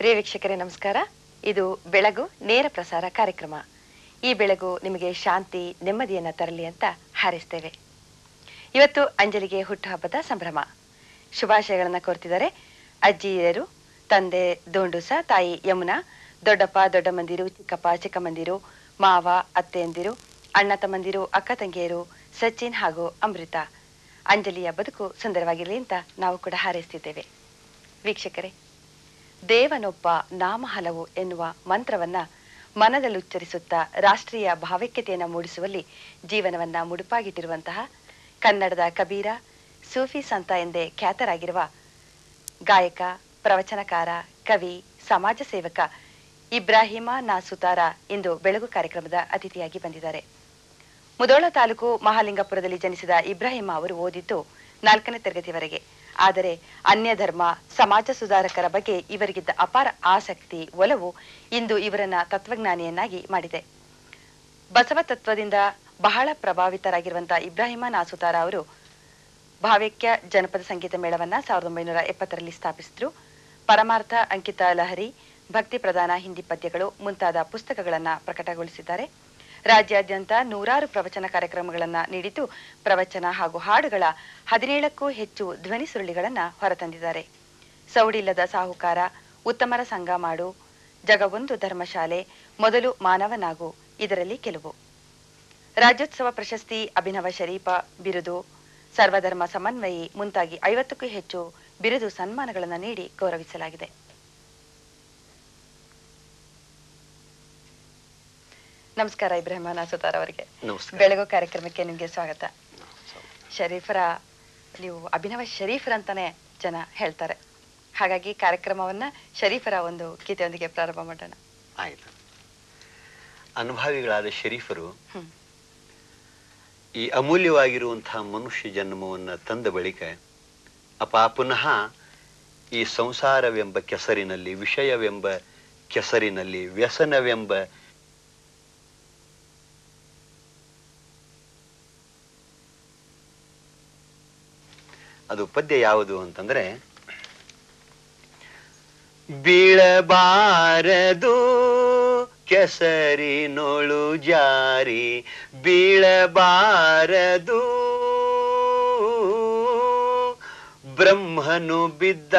ಪ್ರಿಯ ವೀಕ್ಷಕರೇ ನಮಸ್ಕಾರ ಇದು ಬೆಳಗು ನೇರ ಪ್ರಸಾರ ಕಾರ್ಯಕ್ರಮ ಈ ಬೆಳಗು ನಿಮಗೆ ಶಾಂತಿ ನೆಮ್ಮದಿಯನ್ನ ತರಲಿ ಅಂತ ಹಾರೈಸ್ತೇವೆ ಇವತ್ತು ಅಂಜಲಿಗೆ ಹುಟ್ಟುಹಬ್ಬದ ಸಂಭ್ರಮ ಶುಭಾಶಯಗಳನ್ನ ಕೋರ್ತಿದ್ದಾರೆ ಅಜ್ಜಿಯರು ತಂದೆ ದೋಂಡುಸ ತಾಯಿ ಯಮುನಾ ದೊಡ್ಡಪ್ಪ ದೊಡ್ಡಮ್ಮಂದಿರು ಚಿಕ್ಕಪ್ಪ ಚಿಕ್ಕಮ್ಮಂದಿರು ಮಾವ ಅತ್ತೆಯಂದಿರು ಅಣ್ಣ ತಮ್ಮಂದಿರು ಅಕ್ಕ ತಂಗಿಯರು ಸಚಿನ್ ಹಾಗೂ ಅಮೃತ ಅಂಜಲಿಯ ಬದುಕು ಸುಂದರವಾಗಿರಲಿ ಅಂತ ನಾವು ಕೂಡ ಹಾರೈಸ್ತಿದ್ದೇವೆ ವೀಕ್ಷಕರೇ ದೇವನೊಬ್ಬ ನಾಮ ಹಲವು ಎನ್ನುವ ಮಂತ್ರವನ್ನ ಮನದಲ್ಲುಚ್ಚರಿಸುತ್ತಾ ರಾಷ್ಟ್ರೀಯ ಭಾವೈಕ್ಯತೆಯನ್ನು ಮೂಡಿಸುವಲ್ಲಿ ಜೀವನವನ್ನ ಮುಡುಪಾಗಿಟ್ಟಿರುವಂತಹ ಕನ್ನಡದ ಕಬೀರ ಸೂಫಿ ಸಂತ ಎಂದೇ ಖ್ಯಾತರಾಗಿರುವ ಗಾಯಕ ಪ್ರವಚನಕಾರ ಕವಿ ಸಮಾಜ ಸೇವಕ ಇಬ್ರಾಹಿಮ ನಾಸುತಾರ ಇಂದು ಬೆಳಗು ಕಾರ್ಯಕ್ರಮದ ಅತಿಥಿಯಾಗಿ ಬಂದಿದ್ದಾರೆ ಮುದೋಳ ತಾಲೂಕು ಮಹಾಲಿಂಗಪುರದಲ್ಲಿ ಜನಿಸಿದ ಇಬ್ರಾಹಿಮ ಅವರು ಓದಿದ್ದು ನಾಲ್ಕನೇ ತರಗತಿವರೆಗೆ ಆದರೆ ಅನ್ಯ ಧರ್ಮ ಸಮಾಜ ಸುಧಾರಕರ ಬಗ್ಗೆ ಇವರಿಗಿದ್ದ ಅಪಾರ ಆಸಕ್ತಿ ಒಲವು ಇಂದು ಇವರನ್ನ ತತ್ವಜ್ಞಾನಿಯನ್ನಾಗಿ ಮಾಡಿದೆ ಬಸವ ತತ್ವದಿಂದ ಬಹಳ ಪ್ರಭಾವಿತರಾಗಿರುವಂತಹ ಇಬ್ರಾಹಿಮ ನಾಸುತಾರ ಅವರು ಭಾವ್ಯಕ್ಯ ಜನಪದ ಸಂಗೀತ ಮೇಳವನ್ನ ಸಾವಿರದ ಒಂಬೈನೂರ ಎಪ್ಪತ್ತರಲ್ಲಿ ಸ್ಥಾಪಿಸಿದ್ರು ಪರಮಾರ್ಥ ಅಂಕಿತ ಲಹರಿ ಭಕ್ತಿ ಪ್ರಧಾನ ಹಿಂದಿ ಪದ್ಯಗಳು ಮುಂತಾದ ಪುಸ್ತಕಗಳನ್ನ ಪ್ರಕಟಗೊಳಿಸಿದ್ದಾರೆ ರಾಜ್ಯಾದ್ಯಂತ ನೂರಾರು ಪ್ರವಚನ ಕಾರ್ಯಕ್ರಮಗಳನ್ನ ನೀಡಿದ್ದು ಪ್ರವಚನ ಹಾಗೂ ಹಾಡುಗಳ ಹದಿನೇಳಕ್ಕೂ ಹೆಚ್ಚು ಧ್ವನಿ ಸುರುಳಿಗಳನ್ನ ಹೊರತಂದಿದ್ದಾರೆ ಸೌಡಿಲ್ಲದ ಸಾಹುಕಾರ ಉತ್ತಮರ ಸಂಘ ಮಾಡು ಜಗವೊಂದು ಧರ್ಮಶಾಲೆ ಮೊದಲು ಮಾನವನಾಗು ಇದರಲ್ಲಿ ಕೆಲವು ರಾಜ್ಯೋತ್ಸವ ಪ್ರಶಸ್ತಿ ಅಭಿನವ ಶರೀಫ ಬಿರುದು ಸರ್ವಧರ್ಮ ಸಮನ್ವಯಿ ಮುಂತಾಗಿ ಐವತ್ತಕ್ಕೂ ಹೆಚ್ಚು ಬಿರುದು ಸನ್ಮಾನಗಳನ್ನು ನೀಡಿ ಗೌರವಿಸಲಾಗಿದೆ ನಮಸ್ಕಾರ ಇಬ್ರಾಹಿಮ ನಾಸುತಾರ್ ಅವರಿಗೆ ನಮಸ್ಕಾರ. ಬೆಳಗು ಕಾರ್ಯಕ್ರಮಕ್ಕೆ ನಿಮ್ಗೆ ಸ್ವಾಗತ ಶರೀಫರ ನೀವು ಅಭಿನವ ಶರೀಫರ್ ಅಂತಾನೆ ಜನ ಹೇಳ್ತಾರೆ ಹಾಗಾಗಿ ಕಾರ್ಯಕ್ರಮವನ್ನ ಶರೀಫರ ಒಂದು ಗೀತೆಯೊಂದಿಗೆ ಪ್ರಾರಂಭ ಮಾಡೋಣ ಆಯ್ತು ಅನುಭಾವಿಗಳಾದ ಶರೀಫರು ಹ್ಮ್ ಈ ಅಮೂಲ್ಯವಾಗಿರುವಂತಹ ಮನುಷ್ಯ ಜನ್ಮವನ್ನ ತಂದ ಬಳಿಕ ಅಪ ಪುನಃ ಈ ಸಂಸಾರವೆಂಬ ಕೆಸರಿನಲ್ಲಿ ವಿಷಯವೆಂಬ ಕೆಸರಿನಲ್ಲಿ ವ್ಯಸನವೆಂಬ ಅದು ಪದ್ಯ ಯಾವುದು ಅಂತಂದ್ರೆ ಬೀಳಬಾರದು ಕೆಸರಿನೊಳು ಜಾರಿ ಬೀಳಬಾರದು ಬ್ರಹ್ಮನು ಬಿದ್ದ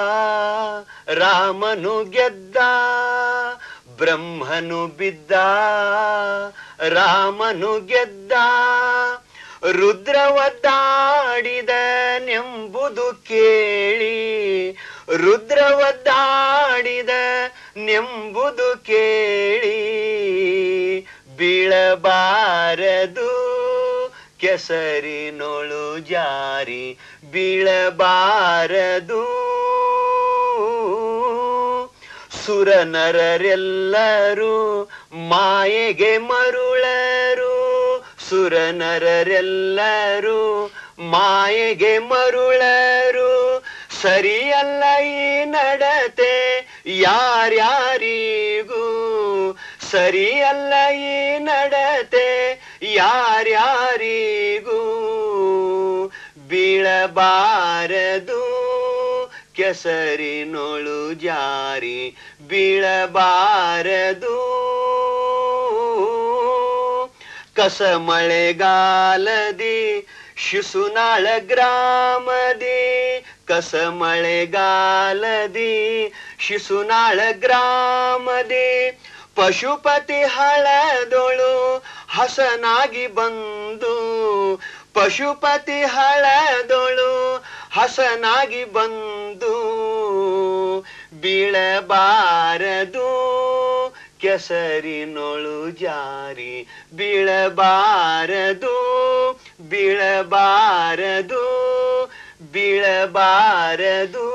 ರಾಮನು ಗೆದ್ದ ಬ್ರಹ್ಮನು ಬಿದ್ದ ರಾಮನು ಗೆದ್ದ ರುದ್ರವದ್ದಾಡಿದನೆಂಬುದು ಕೇಳಿ ರುದ್ರವದ್ದಾಡಿದ ನೆಂಬುದು ಕೇಳಿ ಬೀಳಬಾರದು ಕೆಸರಿನೊಳು ಜಾರಿ ಬೀಳಬಾರದು ಸುರನರರೆಲ್ಲರೂ ಮಾಯೆಗೆ ಮರುಳರು ಸುರನರರೆಲ್ಲರೂ ಮಾಯೆಗೆ ಮರುಳರು ಸರಿಯಲ್ಲ ಈ ನಡತೆ ಯಾರ್ಯಾರಿಗೂ ಸರಿಯಲ್ಲ ಈ ನಡತೆ ಯಾರ್ಯಾರಿಗೂ ಬೀಳಬಾರದು ಕೆಸರಿನೊಳು ಜಾರಿ ಬೀಳಬಾರದು ಕಸ ಮಳೆಗಾಲದಿ ಶಿಶುನಾಳ ಗ್ರಾಮದಿ ಕಸ ಮಳೆಗಾಲದಿ ಶಿಶುನಾಳ ಗ್ರಾಮದಿ ಪಶುಪತಿ ಹಳದೊಳು ಹಸನಾಗಿ ಬಂದು ಪಶುಪತಿ ಹಳದೊಳು ಹಸನಾಗಿ ಬಂದು ಬೀಳಬಾರದು ಕೆಸರಿನೊಳು ಜಾರಿ ಬೀಳಬಾರದು ಬೀಳಬಾರದು ಬೀಳಬಾರದು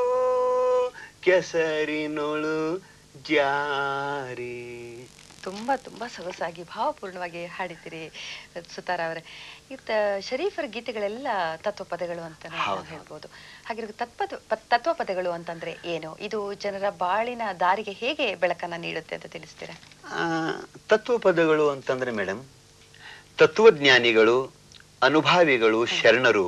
ಕೆಸರಿನೊಳು ಜಾರಿ ತುಂಬಾ ತುಂಬಾ ಸೊಗಸಾಗಿ ಭಾವಪೂರ್ಣವಾಗಿ ಹಾಡಿದ್ದೀರಿ ಸುತಾರ ಅವರೇ ಇತ್ತ ಶರೀಫರ ಗೀತೆಗಳೆಲ್ಲ ತತ್ವ ಪದಗಳು ಅಂತ ಹೌದು. ಹೇಳ್ಬೋದು ಹಾಗಿರೋ ತತ್ವದ ಪ- ತತ್ವ ಪದಗಳು ಅಂತಂದ್ರೆ ಏನು ಇದು ಜನರ ಬಾಳಿನ ದಾರಿಗೆ ಹೇಗೆ ಬೆಳಕನ್ನ ನೀಡುತ್ತೆ ಅಂತ ತಿಳಿಸ್ತೀರಾ ಆ, ತತ್ವಪದಗಳು ಅಂತಂದ್ರೆ ಮೇಡಮ್ ತತ್ವಜ್ಞಾನಿಗಳು ಅನುಭಾವಿಗಳು ಶರಣರು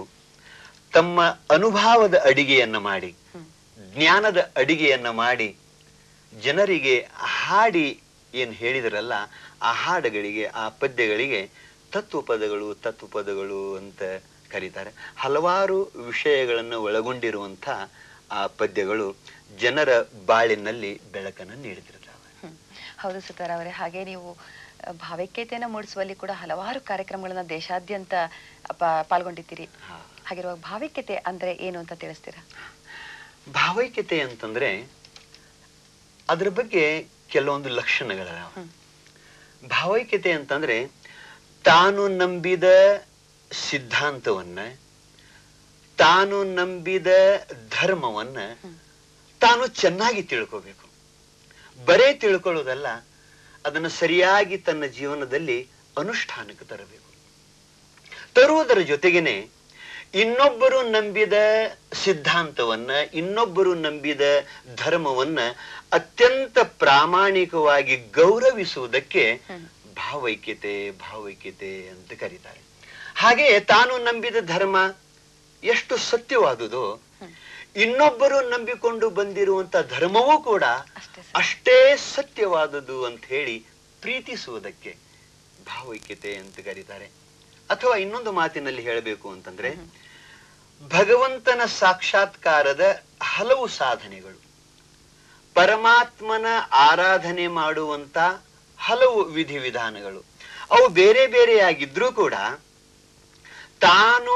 ತಮ್ಮ ಅನುಭವದ ಅಡಿಗೆಯನ್ನ ಮಾಡಿ ಹ್ಮ್ ಜ್ಞಾನದ ಅಡಿಗೆಯನ್ನ ಮಾಡಿ ಜನರಿಗೆ ಹಾಡಿ ಏನ್ ಹೇಳಿದ್ರಲ್ಲ ಆ ಹಾಡುಗಳಿಗೆ ಆ ಪದ್ಯಗಳಿಗೆ ತತ್ವ ಪದಗಳು ತತ್ವ ಪದಗಳು ಅಂತ ಕರೀತಾರೆ ಹಲವಾರು ವಿಷಯಗಳನ್ನು ಒಳಗೊಂಡಿರುವಂತ ಆ ಪದ್ಯಗಳು ಜನರ ಬಾಳಿನಲ್ಲಿ ಬೆಳಕನ್ನು ನೀಡಿದಿರ್ತಾವೆ ಹ್ಮ್. ಹೌದು ಸುತಾರ ಅವರೇ ಹಾಗೆ ನೀವು ಆ, ಭಾವೈಕ್ಯತೆಯನ್ನ ಮೂಡಿಸುವಲ್ಲಿ ಕೂಡ ಹಲವಾರು ಕಾರ್ಯಕ್ರಮಗಳನ್ನ ದೇಶಾದ್ಯಂತ ಪ- ಪಾಲ್ಗೊಂಡಿದ್ದೀರಿ ಹಾ. ಹಾಗಿರುವಾಗ ಭಾವೈಕ್ಯತೆ ಅಂದ್ರೆ ಏನು ಅಂತ ತಿಳಿಸ್ತೀರಾ ಭಾವೈಕ್ಯತೆ ಅಂತಂದ್ರೆ ಅದ್ರ ಬಗ್ಗೆ ಕೆಲವೊಂದು ಲಕ್ಷಣಗಳಿದಾವೆ ಹ್ಮ್. ಭಾವೈಕ್ಯತೆ ಅಂತಂದ್ರೆ ತಾನು ನಂಬಿದ ಸಿದ್ಧಾಂತವನ್ನ ತಾನು ನಂಬಿದ ಧರ್ಮವನ್ನ ಹ್ಮ್. ತಾನು ಚೆನ್ನಾಗಿ ತಿಳ್ಕೋಬೇಕು ಬರೇ ತಿಳ್ಕೊಳ್ಳೋದಲ್ಲ ಅದನ್ನ ಸರಿಯಾಗಿ ತನ್ನ ಜೀವನದಲ್ಲಿ ಅನುಷ್ಠಾನಕ್ಕೆ ತರಬೇಕು ತರುವುದರ ಜೊತೆಗೇನೆ ಇನ್ನೊಬ್ಬರು ನಂಬಿದ ಸಿದ್ಧಾಂತವನ್ನ ಇನ್ನೊಬ್ಬರು ನಂಬಿದ ಧರ್ಮವನ್ನ ಅತ್ಯಂತ ಪ್ರಾಮಾಣಿಕವಾಗಿ ಗೌರವಿಸುವುದಕ್ಕೆ ಹ್ಮ್. ಭಾವೈಕ್ಯತೆ ಭಾವೈಕ್ಯತೆ ಅಂತ ಕರೀತಾರೆ ಹಾಗೆಯೇ ತಾನು ನಂಬಿದ ಧರ್ಮ ಎಷ್ಟು ಸತ್ಯವಾದುದೋ ಹ್ಮ್. ಇನ್ನೊಬ್ಬರು ನಂಬಿಕೊಂಡು ಬಂದಿರುವಂತ ಧರ್ಮವೂ ಕೂಡ ಅಷ್ಟೇ ಸರ್. ಅಷ್ಟೇ ಸತ್ಯವಾದುದು ಅಂತ ಹೇಳಿ ಪ್ರೀತಿಸುವುದಕ್ಕೆ ಭಾವೈಕ್ಯತೆ ಅಂತ ಕರೀತಾರೆ ಅಥವಾ ಇನ್ನೊಂದು ಮಾತಿನಲ್ಲಿ ಹೇಳಬೇಕು ಅಂತಂದ್ರೆ ಹ್ಮ್. ಭಗವಂತನ ಸಾಕ್ಷಾತ್ಕಾರದ ಹಲವು ಸಾಧನೆಗಳು ಪರಮಾತ್ಮನ ಆರಾಧನೆ ಮಾಡುವಂತ ಹಲವು ವಿಧಿವಿಧಾನಗಳು ಅವು ಬೇರೆ ಬೇರೆಯಾಗಿದ್ರೂ ಕೂಡ ತಾನು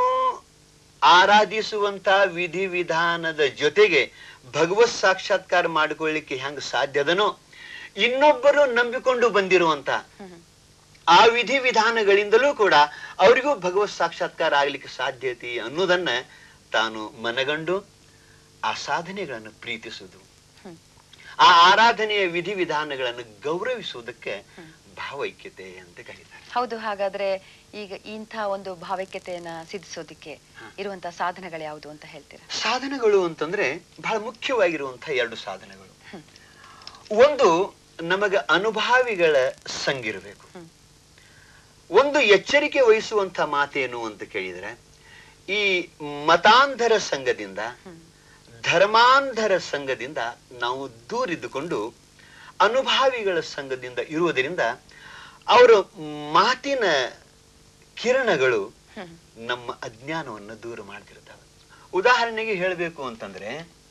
ಆರಾಧಿಸುವಂತ ವಿಧಿವಿಧಾನದ ಜೊತೆಗೆ ಭಗವತ್ ಸಾಕ್ಷಾತ್ಕಾರ ಮಾಡಿಕೊಳ್ಳಿಕ್ಕೆ ಹೆಂಗ್ ಸಾಧ್ಯದನೋ ಇನ್ನೊಬ್ಬರು ನಂಬಿಕೊಂಡು ಬಂದಿರುವಂತ ಹ್ಮ್. ಆ ವಿಧಿವಿಧಾನಗಳಿಂದಲೂ ಕೂಡ ಅವರಿಗೂ ಭಗವತ್ ಸಾಕ್ಷಾತ್ಕಾರ ಆಗ್ಲಿಕ್ಕೆ ಸಾಧ್ಯತೆ ಅನ್ನೋದನ್ನ ತಾನು ಮನಗಂಡು ಆ ಸಾಧನೆಗಳನ್ನು ಪ್ರೀತಿಸುವುದು ಹ್ಮ್. ಆ ಆರಾಧನೆಯ ವಿಧಿವಿಧಾನಗಳನ್ನು ಗೌರವಿಸುವುದಕ್ಕೆ ಹ್ಮ್. ಭಾವೈಕ್ಯತೆ ಅಂತ ಕರೀತಾರೆ ಹೌದು ಹಾಗಾದ್ರೆ ಈಗ ಇಂಥ ಒಂದು ಭಾವೈಕ್ಯತೆಯನ್ನ ಸಿದ್ಧಿಸೋದಿಕ್ಕೆ ಹ. ಇರುವಂತಹ ಸಾಧನಗಳು ಯಾವುದು ಅಂತ ಹೇಳ್ತೀರಾ ಸಾಧನಗಳು ಅಂತಂದ್ರೆ ಬಹಳ ಮುಖ್ಯವಾಗಿರುವಂತಹ ಎರಡು ಸಾಧನಗಳು ಹ್ಮ್. ಒಂದು ನಮಗ ಅನುಭಾವಿಗಳ ಸಂಗಿರಬೇಕು ಹ್ಮ್. ಒಂದು ಎಚ್ಚರಿಕೆ ವಹಿಸುವಂತ ಮಾತೇನು ಅಂತ ಕೇಳಿದ್ರೆ ಈ ಮತಾಂಧರ ಸಂಘದಿಂದ ಹ್ಮ್. ಧರ್ಮಾಂಧರ ಸಂಘದಿಂದ ನಾವು ದೂರಿದ್ದುಕೊಂಡು ಅನುಭಾವಿಗಳ ಸಂಘದಿಂದ ಇರುವುದರಿಂದ ಅವರ ಮಾತಿನ ಕಿರಣಗಳು ಹ್ಮ್. ನಮ್ಮ ಅಜ್ಞಾನವನ್ನು ದೂರ ಮಾಡ್ತಿರ್ತವೆ ಉದಾಹರಣೆಗೆ ಹೇಳಬೇಕು ಅಂತಂದ್ರೆ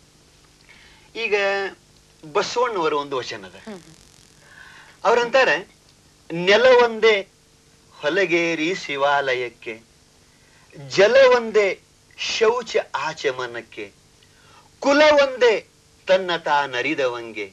ಈಗ ಬಸವಣ್ಣವರ ಒಂದು ವಚನದ ಹ್ಮ್. ಅವರಂತಾರೆ ನೆಲವೊಂದೇ ಹೊಲಗೇರಿ ಶಿವಾಲಯಕ್ಕೆ ಜಲವೊಂದೇ ಶೌಚ ಆಚಮನಕ್ಕೆ ಕುಲವೊಂದೇ ತನ್ನ ತಾನರಿದವಂಗೆ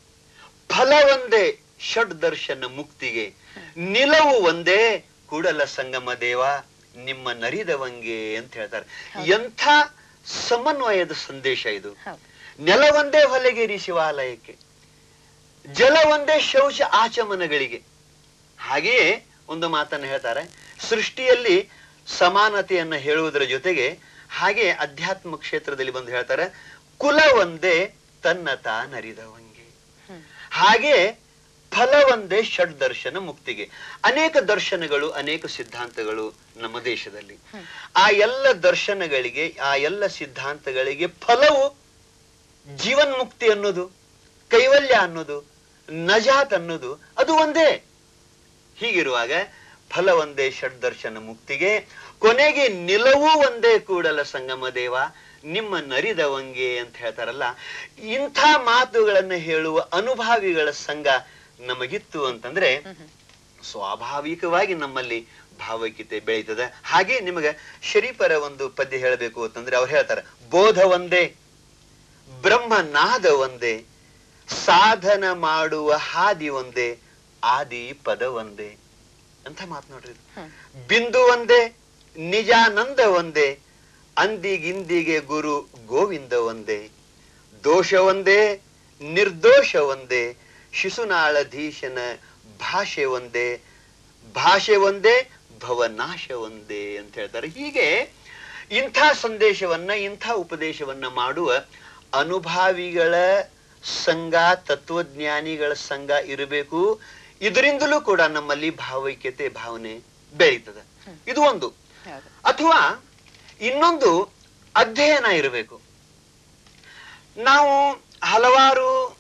ಫಲವೊಂದೇ ಷಡ್ ದರ್ಶನ ಮುಕ್ತಿಗೆ ನಿಲವು ಒಂದೇ ಕೂಡಲ ಸಂಗಮ ದೇವ ನಿಮ್ಮ ನರಿದವಂಗೆ ಅಂತ ಹೇಳ್ತಾರೆ ಎಂಥ ಸಮನ್ವಯದ ಸಂದೇಶ ಇದು ಹೌದು ನೆಲ ಒಂದೇ ಹೊಲಗೇರಿ ಶಿವಾಲಯಕ್ಕೆ ಜಲ ಒಂದೇ ಶೌಚ ಆಚಮನಗಳಿಗೆ ಹಾಗೆಯೇ ಒಂದು ಮಾತನ್ನು ಹೇಳ್ತಾರೆ ಸೃಷ್ಟಿಯಲ್ಲಿ ಸಮಾನತೆಯನ್ನ ಹೇಳುವುದರ ಜೊತೆಗೆ ಹಾಗೆ ಅಧ್ಯಾತ್ಮ ಕ್ಷೇತ್ರದಲ್ಲಿ ಬಂದು ಹೇಳ್ತಾರೆ ಕುಲ ಒಂದೇ ತನ್ನ ತಾನರಿದವಂಗೆ ಹ್ಮ್. ಹಾಗೆ ಫಲ ಒಂದೇ ಷಡ್ ದರ್ಶನ ಮುಕ್ತಿಗೆ ಅನೇಕ ದರ್ಶನಗಳು ಅನೇಕ ಸಿದ್ಧಾಂತಗಳು ನಮ್ಮ ದೇಶದಲ್ಲಿ ಹ್ಮ್. ಆ ಎಲ್ಲ ದರ್ಶನಗಳಿಗೆ ಆ ಎಲ್ಲ ಸಿದ್ಧಾಂತಗಳಿಗೆ ಫಲವು ಜೀವನ್ಮುಕ್ತಿ ಅನ್ನೋದು ಕೈವಲ್ಯ ಅನ್ನೋದು ನಜಾತ್ ಅನ್ನೋದು ಅದು ಒಂದೇ ಹೀಗಿರುವಾಗ ಫಲ ಒಂದೇ ಷಡ್ದರ್ಶನ ಮುಕ್ತಿಗೆ ಕೊನೆಗೆ ನಿಲವೂ ಒಂದೇ ಕೂಡಲ ಸಂಗಮ ದೇವ ನಿಮ್ಮ ನರಿದವಂಗೆ ಅಂತ ಹೇಳ್ತಾರಲ್ಲ ಇಂಥ ಮಾತುಗಳನ್ನು ಹೇಳುವ ಅನುಭಾವಿಗಳ ಸಂಘ ನಮಗಿತ್ತು ಅಂತಂದ್ರೆ ಹ್ಮ್. ಹ್ಮ್. ಸ್ವಾಭಾವಿಕವಾಗಿ ನಮ್ಮಲ್ಲಿ ಭಾವೈಕ್ಯತೆ ಬೆಳೀತದೆ ಹಾಗೆ ನಿಮಗೆ ಶರೀಫರ ಒಂದು ಪದ್ಯ ಹೇಳಬೇಕು ಅಂತಂದ್ರೆ ಅವ್ರು ಹೇಳ್ತಾರೆ ಬೋಧ ಒಂದೇ ಬ್ರಹ್ಮನಾದ ಒಂದೇ ಸಾಧನ ಮಾಡುವ ಹಾದಿ ಒಂದೇ ಆದಿ ಪದ ಒಂದೇ ಅಂತ ಮಾತನಾಡ್ರಿ ಹ್ಮ್. ಬಿಂದು ಒಂದೇ ನಿಜಾನಂದ ಒಂದೇ ಅಂದಿಗಿಂದಿಗೆ ಗುರು ಗೋವಿಂದ ಒಂದೇ ದೋಷ ಒಂದೇ ನಿರ್ದೋಷ ಒಂದೇ ಶಿಶುನಾಳಧೀಶನ ಭಾಷೆ ಒಂದೇ ಭಾಷೆ ಒಂದೇ ಭವನಾಶ ಒಂದೇ ಅಂತ ಹೇಳ್ತಾರೆ ಹೀಗೆ ಇಂಥ ಸಂದೇಶವನ್ನ ಇಂಥ ಉಪದೇಶವನ್ನ ಮಾಡುವ ಅನುಭಾವಿಗಳ ಸಂಘ ತತ್ವಜ್ಞಾನಿಗಳ ಸಂಘ ಇರಬೇಕು ಇದರಿಂದಲೂ ಕೂಡ ನಮ್ಮಲ್ಲಿ ಭಾವೈಕ್ಯತೆ ಭಾವನೆ ಬೆಳೀತದೆ ಇದು ಒಂದು ಹೌದು ಅಥವಾ ಇನ್ನೊಂದು ಅಧ್ಯಯನ ಇರಬೇಕು ನಾವು ಹಲವಾರು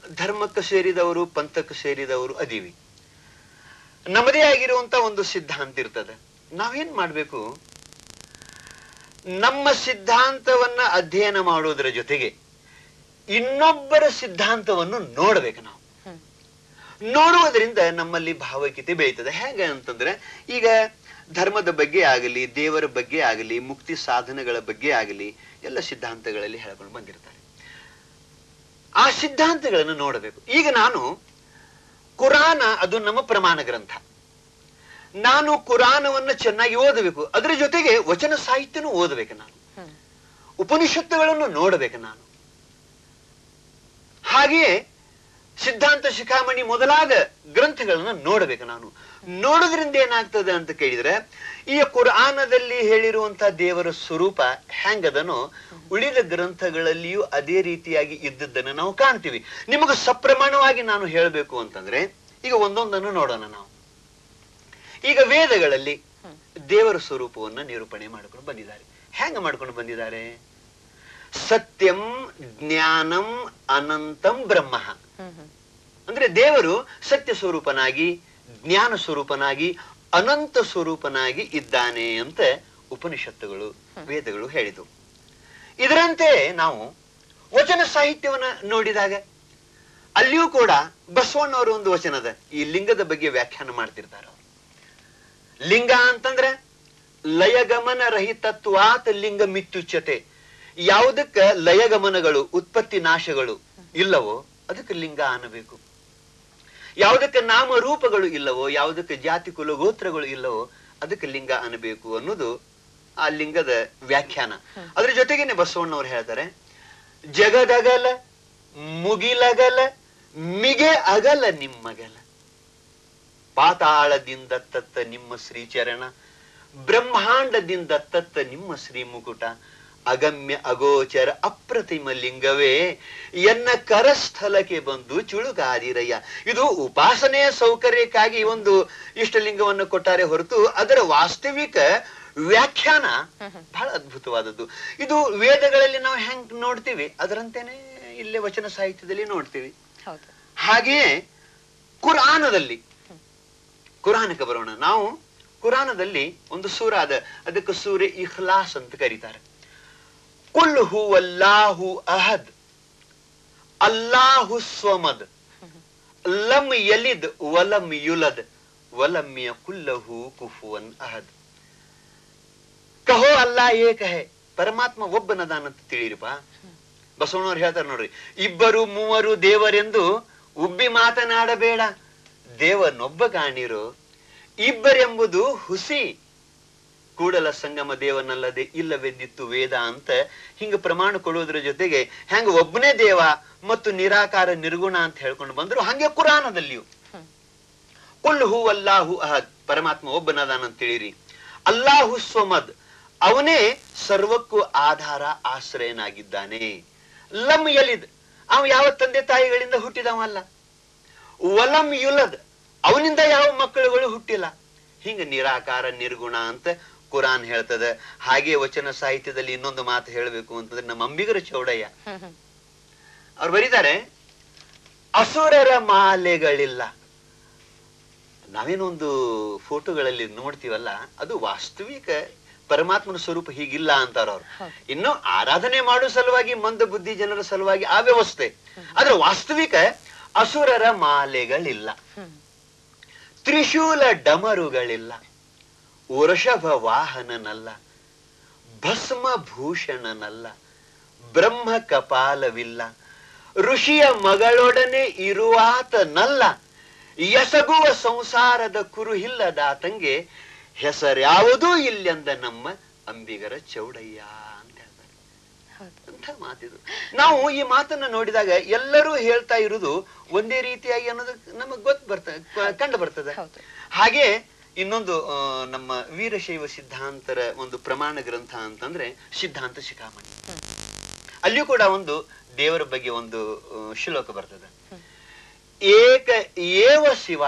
ಧರ್ಮಕ್ಕೆ ಸೇರಿದವರು ಪಂಥಕ್ಕೆ ಸೇರಿದವರು ಅದೀವಿ ನಮ್ಮದೇ ಆಗಿರುವಂತ ಒಂದು ಸಿದ್ಧಾಂತ ಇರ್ತದೆ ನಾವೇನ್ ಮಾಡ್ಬೇಕು ನಮ್ಮ ಸಿದ್ಧಾಂತವನ್ನ ಅಧ್ಯಯನ ಮಾಡೋದ್ರ ಜೊತೆಗೆ ಇನ್ನೊಬ್ಬರ ಸಿದ್ಧಾಂತವನ್ನು ನೋಡ್ಬೇಕು ನಾವು ಹ್ಮ್. ನೋಡುವುದರಿಂದ ನಮ್ಮಲ್ಲಿ ಭಾವೈಕ್ಯತೆ ಬೆಳೀತದೆ ಹೇಗೆ ಅಂತಂದ್ರೆ ಈಗ ಧರ್ಮದ ಬಗ್ಗೆ ಆಗಲಿ ದೇವರ ಬಗ್ಗೆ ಆಗಲಿ ಮುಕ್ತಿ ಸಾಧನಗಳ ಬಗ್ಗೆ ಆಗಲಿ ಎಲ್ಲ ಸಿದ್ಧಾಂತಗಳಲ್ಲಿ ಹೇಳ್ಕೊಂಡು ಬಂದಿರ್ತಾರೆ ಆ ಸಿದ್ಧಾಂತಗಳನ್ನು ನೋಡಬೇಕು ಈಗ ನಾನು ಕುರಾನ ಅದು ನಮ್ಮ ಪ್ರಮಾಣ ಗ್ರಂಥ ನಾನು ಕುರಾನವನ್ನು ಚೆನ್ನಾಗಿ ಓದಬೇಕು ಅದರ ಜೊತೆಗೆ ವಚನ ಸಾಹಿತ್ಯನೂ ಓದಬೇಕು ನಾನು ಹ್ಮ್. ಉಪನಿಷತ್ತುಗಳನ್ನು ನೋಡಬೇಕು ನಾನು ಹಾಗೆಯೇ ಸಿದ್ಧಾಂತ ಶಿಖಾಮಣಿ ಮೊದಲಾದ ಗ್ರಂಥಗಳನ್ನ ನೋಡಬೇಕು ನಾನು ನೋಡೋದ್ರಿಂದ ಏನಾಗ್ತದೆ ಅಂತ ಕೇಳಿದ್ರೆ ಈ ಕುರಾನದಲ್ಲಿ ಹೇಳಿರುವಂತಹ ದೇವರ ಸ್ವರೂಪ ಹೆಂಗದನೋ ಉಳಿದ ಗ್ರಂಥಗಳಲ್ಲಿಯೂ ಅದೇ ರೀತಿಯಾಗಿ ಇದ್ದದ್ದನ್ನು ನಾವು ಕಾಣ್ತೀವಿ ನಿಮಗೆ ಸಪ್ರಮಾಣವಾಗಿ ನಾನು ಹೇಳಬೇಕು ಅಂತಂದ್ರೆ ಈಗ ಒಂದೊಂದನ್ನು ನೋಡೋಣ ನಾವು ಈಗ ವೇದಗಳಲ್ಲಿ ಹ್ಮ್. ದೇವರ ಸ್ವರೂಪವನ್ನ ನಿರೂಪಣೆ ಮಾಡ್ಕೊಂಡು ಬಂದಿದ್ದಾರೆ ಹೆಂಗ ಮಾಡ್ಕೊಂಡು ಬಂದಿದ್ದಾರೆ ಸತ್ಯಂ ಜ್ಞಾನಂ ಅನಂತಂ ಬ್ರಹ್ಮ ಹ್ಮ್ ಹ್ಮ್. ಅಂದ್ರೆ ದೇವರು ಸತ್ಯ ಸ್ವರೂಪನಾಗಿ ಜ್ಞಾನ ಸ್ವರೂಪನಾಗಿ ಅನಂತ ಸ್ವರೂಪನಾಗಿ ಇದ್ದಾನೆ ಅಂತ ಉಪನಿಷತ್ತುಗಳು ವೇದಗಳು ಹೇಳಿದವು ಇದರಂತೆ ನಾವು ವಚನ ಸಾಹಿತ್ಯವನ್ನ ನೋಡಿದಾಗ ಅಲ್ಲಿಯೂ ಕೂಡ ಬಸವಣ್ಣವರ ಒಂದು ವಚನದ ಈ ಲಿಂಗದ ಬಗ್ಗೆ ವ್ಯಾಖ್ಯಾನ ಮಾಡ್ತಿರ್ತಾರೆ ಅವರು ಲಿಂಗ ಅಂತಂದ್ರೆ ಲಯಗಮನ ರಹಿತತ್ವಾತ್ ಲಿಂಗ ಮಿತ್ಯುಚ್ಯತೆ ಯಾವುದಕ್ಕ ಲಯಗಮನಗಳು ಉತ್ಪತ್ತಿ ನಾಶಗಳು ಇಲ್ಲವೋ ಅದಕ್ಕೆ ಲಿಂಗ ಅನ್ನಬೇಕು ಯಾವುದಕ್ಕೆ ನಾಮ ರೂಪಗಳು ಇಲ್ಲವೋ ಯಾವುದಕ್ಕೆ ಜಾತಿ ಕುಲ ಗೋತ್ರಗಳು ಇಲ್ಲವೋ ಅದಕ್ಕೆ ಲಿಂಗ ಅನ್ನಬೇಕು ಅನ್ನೋದು ಆ ಲಿಂಗದ ವ್ಯಾಖ್ಯಾನ ಅದ್ರ ಜೊತೆಗೇನೆ ಬಸವಣ್ಣವ್ರು ಹೇಳ್ತಾರೆ ಜಗದಗಲ ಮುಗಿಲಗಲ ಮಿಗೆ ಅಗಲ ನಿಮ್ಮಗಲ ಪಾತಾಳದಿಂದ ತತ್ತ ನಿಮ್ಮ ಶ್ರೀಚರಣ ಬ್ರಹ್ಮಾಂಡದಿಂದ ತತ್ತ ನಿಮ್ಮ ಶ್ರೀ ಮುಕುಟ ಅಗಮ್ಯ ಅಗೋಚರ ಅಪ್ರತಿಮ ಲಿಂಗವೇ ಎನ್ನ ಕರಸ್ಥಲಕ್ಕೆ ಬಂದು ಚುಳುಗಾದಿರಯ್ಯ ಇದು ಉಪಾಸನೆಯ ಸೌಕರ್ಯಕ್ಕಾಗಿ ಈ ಒಂದು ಇಷ್ಟಲಿಂಗವನ್ನು ಕೊಟ್ಟಾರೆ ಹೊರತು ಅದರ ವಾಸ್ತವಿಕ ವ್ಯಾಖ್ಯಾನ ಬಹಳ ಅದ್ಭುತವಾದದ್ದು ಇದು ವೇದಗಳಲ್ಲಿ ನಾವು ಹೆಂಗ್ ನೋಡ್ತೀವಿ ಅದರಂತೆನೆ ಇಲ್ಲೇ ವಚನ ಸಾಹಿತ್ಯದಲ್ಲಿ ನೋಡ್ತೀವಿ ಹೌದು ಹಾಗೆಯೇ ಕುರಾನದಲ್ಲಿ ಕುರಾನಕ್ಕೆ ಬರೋಣ ನಾವು ಕುರಾನದಲ್ಲಿ ಒಂದು ಸೂರ ಅದ ಅದಕ್ಕೆ ಸೂರ್ಯ ಇಖ್ಲಾಸ್ ಅಂತ ಕರೀತಾರೆ ಕುಲ್ ಹುವಲ್ಲಾಹು ಅಹದ್ ಅಲ್ಲಾಹು ಸ್ವಮದ್ ಲಮ್ ಯಲಿದ್ ವಲಂ ಯುಲದ್ ವಲಂ ಯಕುಲ್ಲಹು ಕುಫುವನ್ ಅಹದ್ ಕಹೋ ಅಲ್ಲಾ ಏಕ ಹೇ ಪರಮಾತ್ಮ ಒಬ್ಬನದಾನಂತ ತಿಳಿರಿಪ ಬಸವಣ್ಣವ್ರು ಹೇಳ್ತಾರೆ ನೋಡ್ರಿ ಇಬ್ಬರು ಮೂವರು ದೇವರೆಂದು ಉಬ್ಬಿ ಮಾತನಾಡಬೇಡ ದೇವನೊಬ್ಬ ಕಾಣಿರು ಇಬ್ಬರೆಂಬುದು ಹುಸಿ ಕೂಡಲ ಸಂಗಮ ದೇವನಲ್ಲದೆ ಇಲ್ಲವೆದ್ದಿತ್ತು ವೇದ ಅಂತ ಹಿಂಗ ಪ್ರಮಾಣ ಕೊಡುವುದರ ಜೊತೆಗೆ ಹೆಂಗ ಒಬ್ಬನೇ ದೇವ ಮತ್ತು ನಿರಾಕಾರ ನಿರ್ಗುಣ ಅಂತ ಹೇಳ್ಕೊಂಡು ಬಂದ್ರು ಹಂಗೆ ಕುರಾನದಲ್ಲಿಯೂ ಹ್ಮ್. ಕುಲ್ ಹೂ ಅಲ್ಲಾಹು ಅಹದ್ ಪರಮಾತ್ಮ ಒಬ್ಬನದಾನಂತ ತಿಳಿರಿ ಅಲ್ಲಾಹು ಸ್ವಮದ್ ಅವನೇ ಸರ್ವಕ್ಕೂ ಆಧಾರ ಆಶ್ರಯನಾಗಿದ್ದಾನೆ ಲಮ್ ಯಲಿದ್ ಅವ ಯಾವ ತಂದೆ ತಾಯಿಗಳಿಂದ ಹುಟ್ಟಿದವಲ್ಲ ವಲಂ ಯುಲದ್ ಅವನಿಂದ ಯಾವ ಮಕ್ಕಳುಗಳು ಹುಟ್ಟಿಲ್ಲ ಹಿಂಗ ನಿರಾಕಾರ ನಿರ್ಗುಣ ಅಂತ ಕುರಾನ್ ಹೇಳ್ತದ ಹಾಗೆ ವಚನ ಸಾಹಿತ್ಯದಲ್ಲಿ ಇನ್ನೊಂದು ಮಾತು ಹೇಳಬೇಕು ಅಂತಂದ್ರೆ ನಮ್ಮ ಅಂಬಿಗರ ಚೌಡಯ್ಯ ಹ್ಮ್ ಹ್ಮ್. ಅವ್ರು ಬರೀತಾರೆ ಅಸುರರ ಮಾಲೆಗಳಿಲ್ಲ ನಾವೇನೊಂದು ಫೋಟೋಗಳಲ್ಲಿ ನೋಡ್ತೀವಲ್ಲ ಅದು ವಾಸ್ತವಿಕ ಪರಮಾತ್ಮನ ಸ್ವರೂಪ ಹೀಗಿಲ್ಲ ಅಂತಾರ ಅವ್ರು ಹೌದು. ಇನ್ನು ಆರಾಧನೆ ಮಾಡೋ ಸಲುವಾಗಿ ಮಂದ ಬುದ್ಧಿ ಜನರ ಸಲುವಾಗಿ ಆ ವ್ಯವಸ್ಥೆ ಆದ್ರೆ ವಾಸ್ತವಿಕ ಅಸುರರ ಮಾಲೆಗಳಿಲ್ಲ ಹ್ಮ್. ತ್ರಿಶೂಲ ಡಮರುಗಳಿಲ್ಲ ವೃಷಭ ವಾಹನನಲ್ಲ ಭಸ್ಮ ಭೂಷಣನಲ್ಲ ಬ್ರಹ್ಮ ಕಪಾಲವಿಲ್ಲ ಋಷಿಯ ಮಗಳೊಡನೆ ಇರುವಾತನಲ್ಲ ಎಸಗುವ ಸಂಸಾರದ ಕುರುಹಿಲ್ಲದಾತಂಗೆ ಹೆಸರ್ಯಾವುದೂ ಇಲ್ಲೆಂದ ನಮ್ಮ ಅಂಬಿಗರ ಚೌಡಯ್ಯ ಅಂತ ಹೇಳ್ತಾರೆ ಹೌದು ಅಂತ ಮಾತಿದು ನಾವು ಈ ಮಾತನ್ನ ನೋಡಿದಾಗ ಎಲ್ಲರೂ ಹೇಳ್ತಾ ಇರುವುದು ಒಂದೇ ರೀತಿಯಾಗಿ ಅನ್ನೋದು ನಮಗ್ ಗೊತ್ತು ಬರ್ತದೆ ಕಂಡು ಬರ್ತದೆ ಹೌದು ಹಾಗೆ ಇನ್ನೊಂದು ಆ, ನಮ್ಮ ವೀರಶೈವ ಸಿದ್ಧಾಂತರ ಒಂದು ಪ್ರಮಾಣ ಗ್ರಂಥ ಅಂತಂದ್ರೆ ಸಿದ್ಧಾಂತ ಶಿಖಾಮಣಿ ಹ್ಮ್. ಅಲ್ಲಿಯೂ ಕೂಡ ಒಂದು ದೇವರ ಬಗ್ಗೆ ಒಂದು ಆ, ಶ್ಲೋಕ ಬರ್ತದೆ ಹ್ಮ್. ಏಕ ಏವ ಶಿವ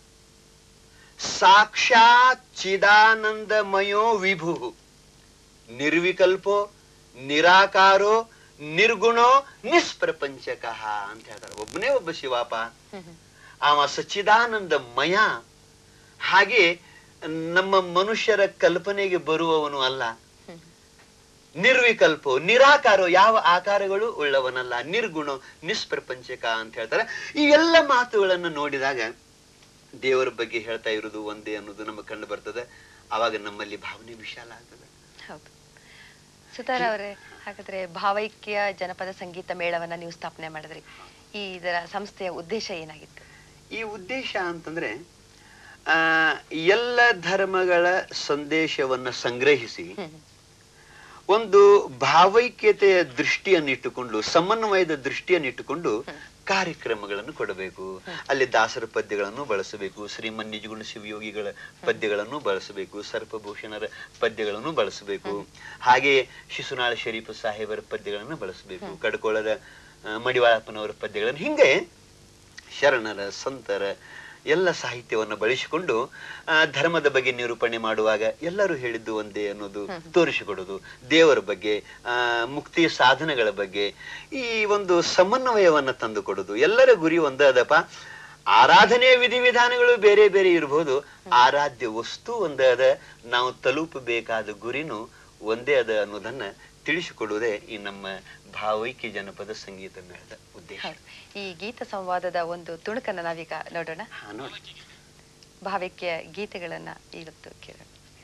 ಸಾಕ್ಷಾತ್ ಚಿದಾನಂದಮಯೋ ವಿಭು ನಿರ್ವಿಕಲ್ಪೋ ನಿರಾಕಾರೋ ನಿರ್ಗುಣೋ ನಿಷ್ಪ್ರಪಂಚಕಃ ಅಂತ ಹೇಳ್ತಾರೆ ಒಬ್ಬನೇ ಒಬ್ಬ ಶಿವಪ್ಪ ಹ್ಮ್ ಹ್ಮ್. ಅವ ಸಚ್ಚಿದಾನಂದಮಯ ಹಾಗೆ ನಮ್ಮ ಮನುಷ್ಯರ ಕಲ್ಪನೆಗೆ ಬರುವವನು ಅಲ್ಲ ಹ್ಮ್. ನಿರ್ವಿಕಲ್ಪೋ ನಿರಾಕಾರೋ ಯಾವ ಆಕಾರಗಳು ಉಳ್ಳವನಲ್ಲ ನಿರ್ಗುಣ ನಿಷ್ಪ್ರಪಂಚಕ ಅಂತ ಹೇಳ್ತಾರೆ ಈ ಎಲ್ಲ ಮಾತುಗಳನ್ನು ನೋಡಿದಾಗ ದೇವರ ಬಗ್ಗೆ ಹೇಳ್ತಾ ಇರುವುದು ಒಂದೇ ಅನ್ನೋದು ನಮಗೆ ಕಂಡು ಬರ್ತದೆ ಅವಾಗ ನಮ್ಮಲ್ಲಿ ಭಾವನೆ ವಿಶಾಲ ಆಗ್ತದೆ ಹೌದು ಸುತಾರ ಅವರೇ ಹಾಗಾದ್ರೆ ಭಾವೈಕ್ಯ ಜನಪದ ಸಂಗೀತ ಮೇಳವನ್ನ ನೀವು ಸ್ಥಾಪನೆ ಮಾಡಿದ್ರಿ ಈ ಇದರ ಸಂಸ್ಥೆಯ ಉದ್ದೇಶ ಏನಾಗಿತ್ತು ಈ ಉದ್ದೇಶ ಅಂತಂದ್ರೆ ಆ ಎಲ್ಲ ಧರ್ಮಗಳ ಸಂದೇಶವನ್ನ ಸಂಗ್ರಹಿಸಿ ಹ್ಮ್ ಹ್ಮ್. ಒಂದು ಭಾವೈಕ್ಯತೆಯ ದೃಷ್ಟಿಯನ್ನಿಟ್ಟುಕೊಂಡು ಸಮನ್ವಯದ ದೃಷ್ಟಿಯನ್ನಿಟ್ಟುಕೊಂಡು ಕಾರ್ಯಕ್ರಮಗಳನ್ನು ಕೊಡಬೇಕು ಅಲ್ಲಿ ದಾಸರ ಪದ್ಯಗಳನ್ನು ಬಳಸಬೇಕು ಶ್ರೀಮನ್ ನಿಜಗುಣ ಶಿವಯೋಗಿಗಳ ಪದ್ಯಗಳನ್ನು ಬಳಸಬೇಕು ಸರ್ಪಭೂಷಣರ ಪದ್ಯಗಳನ್ನು ಬಳಸಬೇಕು ಹಾಗೆಯೇ ಶಿಶುನಾಳ ಶರೀಫ್ ಸಾಹೇಬರ ಪದ್ಯಗಳನ್ನು ಬಳಸಬೇಕು ಕಡ್ಕೋಳದ ಆ, ಮಡಿವಾಳಪ್ಪನವರ ಪದ್ಯಗಳನ್ನು ಹಿಂಗೆ ಶರಣರ ಸಂತರ ಎಲ್ಲ ಸಾಹಿತ್ಯವನ್ನು ಬಳಸಿಕೊಂಡು ಆ, ಧರ್ಮದ ಬಗ್ಗೆ ನಿರೂಪಣೆ ಮಾಡುವಾಗ ಎಲ್ಲರೂ ಹೇಳಿದ್ದು ಒಂದೇ ಅನ್ನೋದು ತೋರಿಸಿಕೊಡೋದು ದೇವರ ಬಗ್ಗೆ ಆ, ಮುಕ್ತಿ ಸಾಧನೆಗಳ ಬಗ್ಗೆ ಈ ಒಂದು ಸಮನ್ವಯವನ್ನ ತಂದುಕೊಡೋದು ಎಲ್ಲರ ಗುರಿ ಒಂದೇ ಅದಪ್ಪ ಆರಾಧನೆಯ ವಿಧಿವಿಧಾನಗಳು ಬೇರೆ ಬೇರೆ ಇರಬಹುದು ಆರಾಧ್ಯ ವಸ್ತು ಒಂದೇ ಅದ ನಾವು ತಲುಪಬೇಕಾದ ಗುರಿನೂ ಒಂದೇ ಅದ ಅನ್ನೋದನ್ನ ತಿಳಿಸಿಕೊಡುವುದೇ ಈ ನಮ್ಮ ಭಾವೈಕ್ಯ ಜನಪದ ಸಂಗೀತ ಮೇಳದ ಉದ್ದೇಶ ಹೌದು ಈ ಗೀತ ಸಂವಾದದ ಒಂದು ತುಣುಕನ್ನ ನಾವೀಗ ನೋಡೋಣ ಹಾ, ನೋಡಿ ಭಾವೈಕ್ಯ ಗೀತೆಗಳನ್ನ ಇವತ್ತು ಕೇಳೋಣ